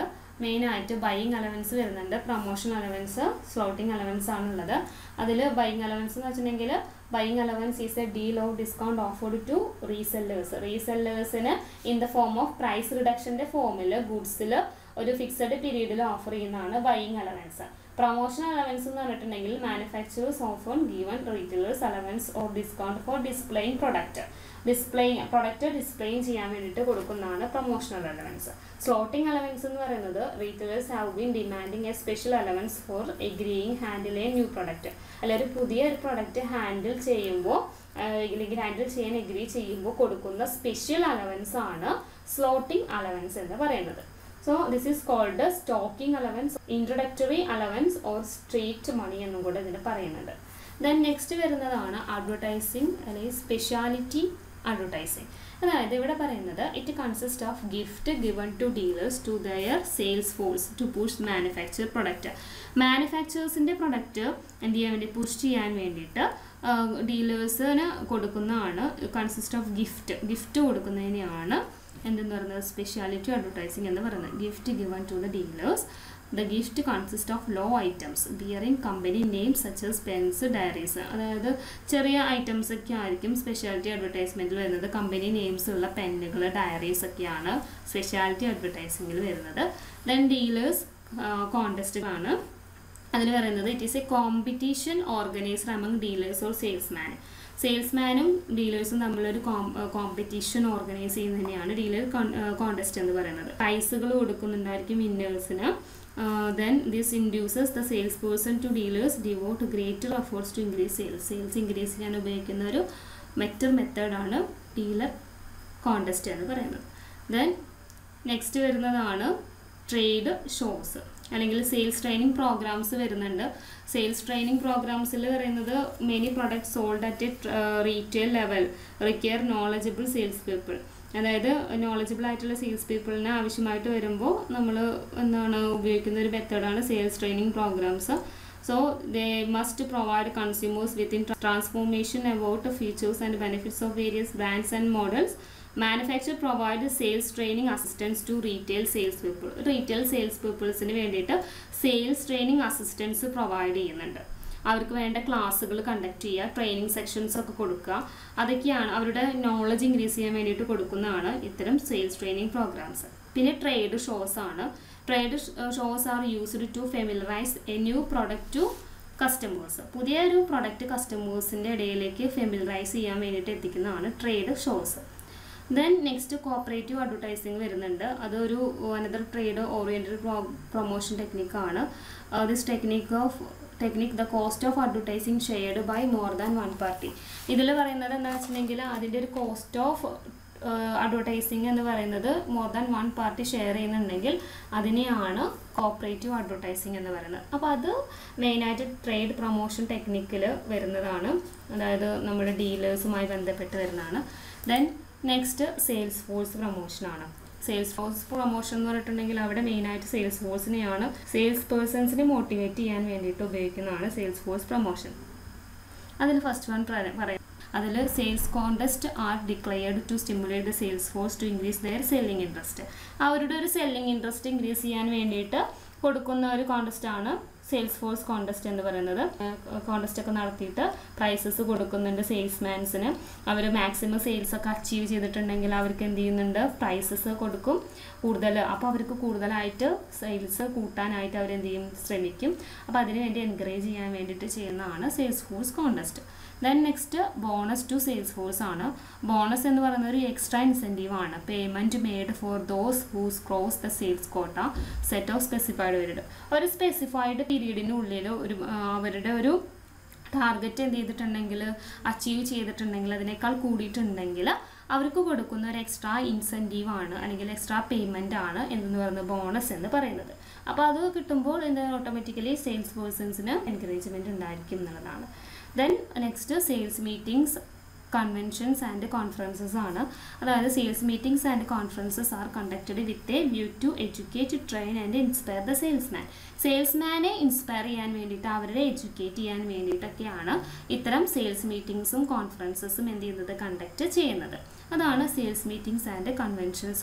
മെയിനായിട്ട് ബൈയിങ് അലവൻസ് വരുന്നുണ്ട് പ്രൊമോഷൻ അലവൻസ് ഫ്ലോട്ടിംഗ് അലവൻസ് ആണുള്ളത് അതിൽ ബൈയിങ് അലവൻസ് എന്ന് വെച്ചിട്ടുണ്ടെങ്കിൽ buying allowance is a deal of discount offered to resellers റീസെല്ലേഴ്സിന് in the form of price റിഡക്ഷൻ്റെ ഫോമിൽ ഗുഡ്സിൽ ഒരു ഫിക്സഡ് പീരീഡിൽ ഓഫർ ചെയ്യുന്നതാണ് ബൈയിങ് അലവൻസ് പ്രൊമോഷൻ അലവൻസ് എന്ന് പറഞ്ഞിട്ടുണ്ടെങ്കിൽ manufacturers often given retailers allowance or discount for displaying product displaying product displaying ചെയ്യാൻ വേണ്ടിയിട്ട് കൊടുക്കുന്നതാണ് പ്രൊമോഷണൽ അലവൻസ് സ്ലോട്ടിംഗ് അലവൻസ് എന്ന് പറയുന്നത് retailers have been demanding a special allowance for agreeing handle a new product അല്ല ഒരു പുതിയ ഒരു പ്രൊഡക്റ്റ് ഹാൻഡിൽ ചെയ്യുമ്പോൾ അല്ലെങ്കിൽ ഹാൻഡിൽ ചെയ്യാൻ എഗ്രി ചെയ്യുമ്പോൾ കൊടുക്കുന്ന സ്പെഷ്യൽ അലവൻസ് ആണ് സ്ലോട്ടിംഗ് അലവൻസ് എന്ന് പറയുന്നത് so this is called stocking allowance introductory allowance or street money എന്നും കൂടെ ഇതിന് പറയുന്നുണ്ട് ദെൻ നെക്സ്റ്റ് വരുന്നതാണ് അഡ്വർടൈസിങ് അല്ലെങ്കിൽ സ്പെഷ്യാലിറ്റി അഡ്വർടൈസിങ് അതായത് ഇവിടെ പറയുന്നത് it consist of gift given to dealers to their sales force to push manufacture product മാനുഫാക്ചേഴ്സിൻ്റെ പ്രൊഡക്റ്റ് എന്ത് ചെയ്യാൻ വേണ്ടി പുഷ് ചെയ്യാൻ വേണ്ടിയിട്ട് ഡീലേഴ്സിന് കൊടുക്കുന്നതാണ് കൺസിസ്റ്റ് ഓഫ് ഗിഫ്റ്റ് ഗിഫ്റ്റ് കൊടുക്കുന്നതിനെയാണ് എന്തെന്ന് പറയുന്നത് സ്പെഷ്യാലിറ്റി അഡ്വർടൈസിങ് എന്ന് പറയുന്നത് gift given to the dealers the gift consist of low items bearing company name such as pens diaries അതായത് ചെറിയ ഐറ്റംസ് ഒക്കെ ആയിരിക്കും സ്പെഷ്യാലിറ്റി അഡ്വർടൈസ്മെൻറ്റിൽ വരുന്നത് കമ്പനി നെയിംസ് ഉള്ള പെന്നുകൾ ഡയറീസ് ഒക്കെയാണ് സ്പെഷ്യാലിറ്റി അഡ്വർടൈസിങ്ങിൽ വരുന്നത് ദെൻ ഡീലേഴ്സ് കോണ്ടസ്റ്റ് ആണ് അതിൽ പറയുന്നത് it is a competition organiser among dealers or salesman സെയിൽസ്മാനും ഡീലേഴ്സും തമ്മിലൊരു കോമ്പറ്റീഷൻ ഓർഗനൈസ് ചെയ്യുന്നതിനെയാണ് ഡീലർ കോണ്ടസ്റ്റ് എന്ന് പറയുന്നത് പ്രൈസുകൾ കൊടുക്കുന്നുണ്ടായിരിക്കും വിന്നേഴ്സിന് then this induces the sales person to dealers devote greater efforts to increase sales sales increase ചെയ്യാൻ ഉപയോഗിക്കുന്ന ഒരു മെറ്റർ മെത്തേഡാണ് ഡീലർ കോണ്ടസ്റ്റ് എന്ന് പറയുന്നത് ദെൻ നെക്സ്റ്റ് വരുന്നതാണ് ട്രേഡ് ഷോസ് അല്ലെങ്കിൽ സെയിൽസ് ട്രെയിനിങ് പ്രോഗ്രാംസ് വരുന്നുണ്ട് സെയിൽസ് ട്രെയിനിങ് പ്രോഗ്രാംസിൽ പറയുന്നത് many products sold at A retail level require knowledgeable sales people അതായത് നോളജബിൾ ആയിട്ടുള്ള സെയിൽസ് പീപ്പിളിന് ആവശ്യമായിട്ട് വരുമ്പോൾ നമ്മൾ എന്താണ് ഉപയോഗിക്കുന്ന ഒരു മെത്തേഡാണ് sales training programs so they must provide consumers within transformation about features and benefits of various brands and models manufacture provide sales training assistance to retail sales people retail sales പീപ്പിൾസിന് വേണ്ടിയിട്ട് സെയിൽസ് ട്രെയിനിങ് അസിസ്റ്റൻസ് പ്രൊവൈഡ് ചെയ്യുന്നുണ്ട് അവർക്ക് വേണ്ട ക്ലാസ്സുകൾ conduct ചെയ്യുക training sections ഒക്കെ കൊടുക്കുക അതൊക്കെയാണ് അവരുടെ നോളജ് ഇൻക്രീസ് ചെയ്യാൻ വേണ്ടിയിട്ട് കൊടുക്കുന്നതാണ് ഇത്തരം സെയിൽസ് ട്രെയിനിങ് പ്രോഗ്രാംസ് പിന്നെ ട്രേഡ് ഷോസ് ആണ് trade shows are used to familiarise a new product to customers പുതിയൊരു പ്രൊഡക്റ്റ് കസ്റ്റമേഴ്സിൻ്റെ ഇടയിലേക്ക് ഫെമിലറൈസ് ചെയ്യാൻ വേണ്ടിയിട്ട് എത്തിക്കുന്നതാണ് trade shows then next cooperative advertising വരുന്നുണ്ട് അതൊരു അനദർ ട്രേഡ് ഓറിയൻറ്റഡ് പ്രൊമോഷൻ ടെക്നിക്കാണ് this technique of technique the cost of advertising shared by more than one party ഇതിൽ പറയുന്നത് എന്താ വെച്ചിട്ടുണ്ടെങ്കിൽ അതിൻ്റെ ഒരു കോസ്റ്റ് ഓഫ് അഡ്വർടൈസിങ് എന്ന് പറയുന്നത് more than one party share ചെയ്യുന്നുണ്ടെങ്കിൽ അതിനെയാണ് കോപ്പറേറ്റീവ് അഡ്വർടൈസിങ് എന്ന് പറയുന്നത് അപ്പോൾ അത് മെയിനായിട്ട് ട്രേഡ് പ്രൊമോഷൻ ടെക്നിക്കിൽ വരുന്നതാണ് അതായത് നമ്മുടെ ഡീലേഴ്സുമായി ബന്ധപ്പെട്ട് വരുന്നതാണ് ദെൻ നെക്സ്റ്റ് സെയിൽസ് ഫോഴ്സ് പ്രൊമോഷനാണ് സെയിൽസ് ഫോഴ്സ് പ്രൊമോഷൻ എന്ന് പറഞ്ഞിട്ടുണ്ടെങ്കിൽ അവിടെ മെയിനായിട്ട് സെയിൽസ് ഫോഴ്സിനെയാണ് സെയിൽസ് പേഴ്സൺസിനെ മോട്ടിവേറ്റ് ചെയ്യാൻ വേണ്ടിയിട്ട് ഉപയോഗിക്കുന്നതാണ് സെയിൽസ് ഫോഴ്സ് പ്രൊമോഷൻ അതിൽ ഫസ്റ്റ് വൺ പറയാം അതിൽ sales contest are declared to stimulate the sales force to increase their selling interest അവരുടെ ഒരു സെല്ലിംഗ് ഇൻട്രസ്റ്റ് ഇൻക്രീസ് ചെയ്യാൻ വേണ്ടിയിട്ട് കൊടുക്കുന്ന ഒരു കോണ്ടസ്റ്റ് ആണ് സെയിൽസ് ഫോഴ്സ് കോണ്ടസ്റ്റ് എന്ന് പറയുന്നത് കോണ്ടസ്റ്റ് ഒക്കെ നടത്തിയിട്ട് പ്രൈസസ് കൊടുക്കുന്നുണ്ട് സെയിൽസ്മാൻസിന് അവർ മാക്സിമം സെയിൽസ് ഒക്കെ അച്ചീവ് ചെയ്തിട്ടുണ്ടെങ്കിൽ അവർക്ക് എന്ത് ചെയ്യുന്നുണ്ട് പ്രൈസസ് കൊടുക്കും കൂടുതൽ അപ്പോൾ അവർക്ക് കൂടുതലായിട്ട് സെയിൽസ് കൂട്ടാനായിട്ട് അവർ എന്ത് ചെയ്യും ശ്രമിക്കും അപ്പോൾ അതിന് വേണ്ടി എൻകറേജ് ചെയ്യാൻ വേണ്ടിയിട്ട് ചെയ്യുന്നതാണ് sales force contest then next bonus to sales force ആണ് ബോണസ് എന്ന് പറയുന്നത് ഒരു എക്സ്ട്രാ ഇൻസെൻറ്റീവ് ആണ് payment made for those whose cross the sales quota set of specified period ഒരു സ്പെസിഫൈഡ് പീരീഡിനുള്ളിൽ ഒരു അവരുടെ ഒരു ടാർഗറ്റ് എന്ത് ചെയ്തിട്ടുണ്ടെങ്കിൽ അച്ചീവ് ചെയ്തിട്ടുണ്ടെങ്കിൽ അതിനേക്കാൾ കൂടിയിട്ടുണ്ടെങ്കിൽ അവർക്ക് കൊടുക്കുന്ന ഒരു എക്സ്ട്രാ ഇൻസെൻറ്റീവ് ആണ് അല്ലെങ്കിൽ എക്സ്ട്രാ പേയ്മെൻ്റ് ആണ് എന്തെന്ന് പറയുന്നത് ബോണസ് എന്ന് പറയുന്നത് അപ്പോൾ അത് കിട്ടുമ്പോൾ എന്താ ഓട്ടോമാറ്റിക്കലി സെയിൽസ് പേഴ്സൺസിന് എൻകറേജ്മെൻറ്റ് ഉണ്ടായിരിക്കും എന്നുള്ളതാണ് then next sales meetings conventions and conferences ആണ് അതായത് sales meetings and conferences are conducted with a view to educate train and inspire the salesman സെയിൽസ്മാനെ ഇൻസ്പയർ ചെയ്യാൻ വേണ്ടിയിട്ട് അവരെ എഡ്യൂക്കേറ്റ് ചെയ്യാൻ വേണ്ടിയിട്ടൊക്കെയാണ് ഇത്തരം സെയിൽസ് മീറ്റിംഗ്സും കോൺഫറൻസസും എന്ത് ചെയ്യുന്നത് കണ്ടക്ട് ചെയ്യുന്നത് അതാണ് sales meetings and conventions of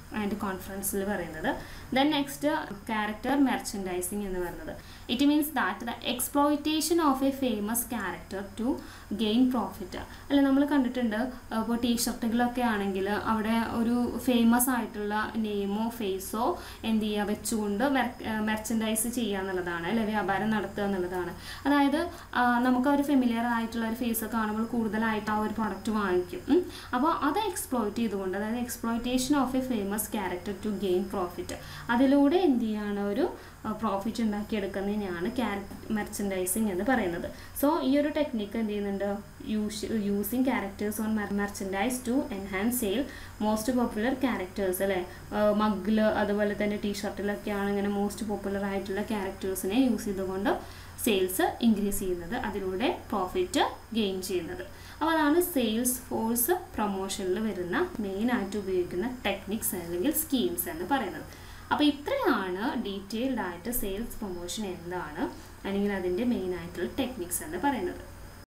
and കോൺഫറൻസിൽ പറയുന്നത് ദെൻ നെക്സ്റ്റ് ക്യാരക്ടർ മെർച്ചൻഡൈസിങ് എന്ന് പറയുന്നത് it means that the exploitation of a famous character to gain profit അല്ല നമ്മൾ കണ്ടിട്ടുണ്ട് ഇപ്പോൾ ടീഷർട്ടുകളൊക്കെ ആണെങ്കിൽ അവിടെ ഒരു ഫേമസ് ആയിട്ടുള്ള നെയിമോ ഫേസോ എന്ത് ചെയ്യുക വെച്ചുകൊണ്ട് മെർച്ചൻഡൈസ് ചെയ്യുക എന്നുള്ളതാണ് അല്ലെ വ്യാപാരം നടത്തുക എന്നുള്ളതാണ് അതായത് ആ, നമുക്ക് ആ ഒരു ഫെമിലിയർ ആയിട്ടുള്ള ഒരു ഫേസ് കാണുമ്പോൾ കൂടുതലായിട്ട് ആ ഒരു പ്രൊഡക്റ്റ് വാങ്ങിക്കും ഉം. അപ്പോൾ അത് എക്സ്പ്ലോയിറ്റ് ചെയ്തുകൊണ്ട് അതായത് exploitation of a famous character to gain profit അതിലൂടെ എന്ത് ചെയ്യാണ് ഒരു പ്രോഫിറ്റ് ഉണ്ടാക്കിയെടുക്കുന്നതിനെയാണ് മെർച്ചൻഡൈസിങ് എന്ന് പറയുന്നത് സോ ഈ ഒരു ടെക്നിക്ക് എന്ത് ചെയ്യുന്നുണ്ട് use using characters on merchandise to enhance sale most popular characters അല്ലേ മഗ്ഗിൽ അതുപോലെ തന്നെ ടീഷർട്ടിലൊക്കെയാണ് ഇങ്ങനെ മോസ്റ്റ് പോപ്പുലർ ആയിട്ടുള്ള ക്യാരക്ടേഴ്സിനെ യൂസ് ചെയ്തുകൊണ്ട് സെയിൽസ് ഇൻക്രീസ് ചെയ്യുന്നത് അതിലൂടെ പ്രോഫിറ്റ് ഗെയിൻ ചെയ്യുന്നത് അപ്പോൾ അതാണ് സെയിൽസ് ഫോഴ്സ് പ്രൊമോഷനിൽ വരുന്ന മെയിനായിട്ട് ഉപയോഗിക്കുന്ന ടെക്നിക്സ് അല്ലെങ്കിൽ സ്കീംസ് എന്ന് പറയുന്നത് അപ്പോൾ ഇത്രയാണ് ഡീറ്റെയിൽഡ് ആയിട്ട് സെയിൽസ് പ്രൊമോഷൻ എന്താണ് അല്ലെങ്കിൽ അതിൻ്റെ മെയിൻ ആയിട്ടുള്ള ടെക്നിക്സ് എന്ന് പറയുന്നത്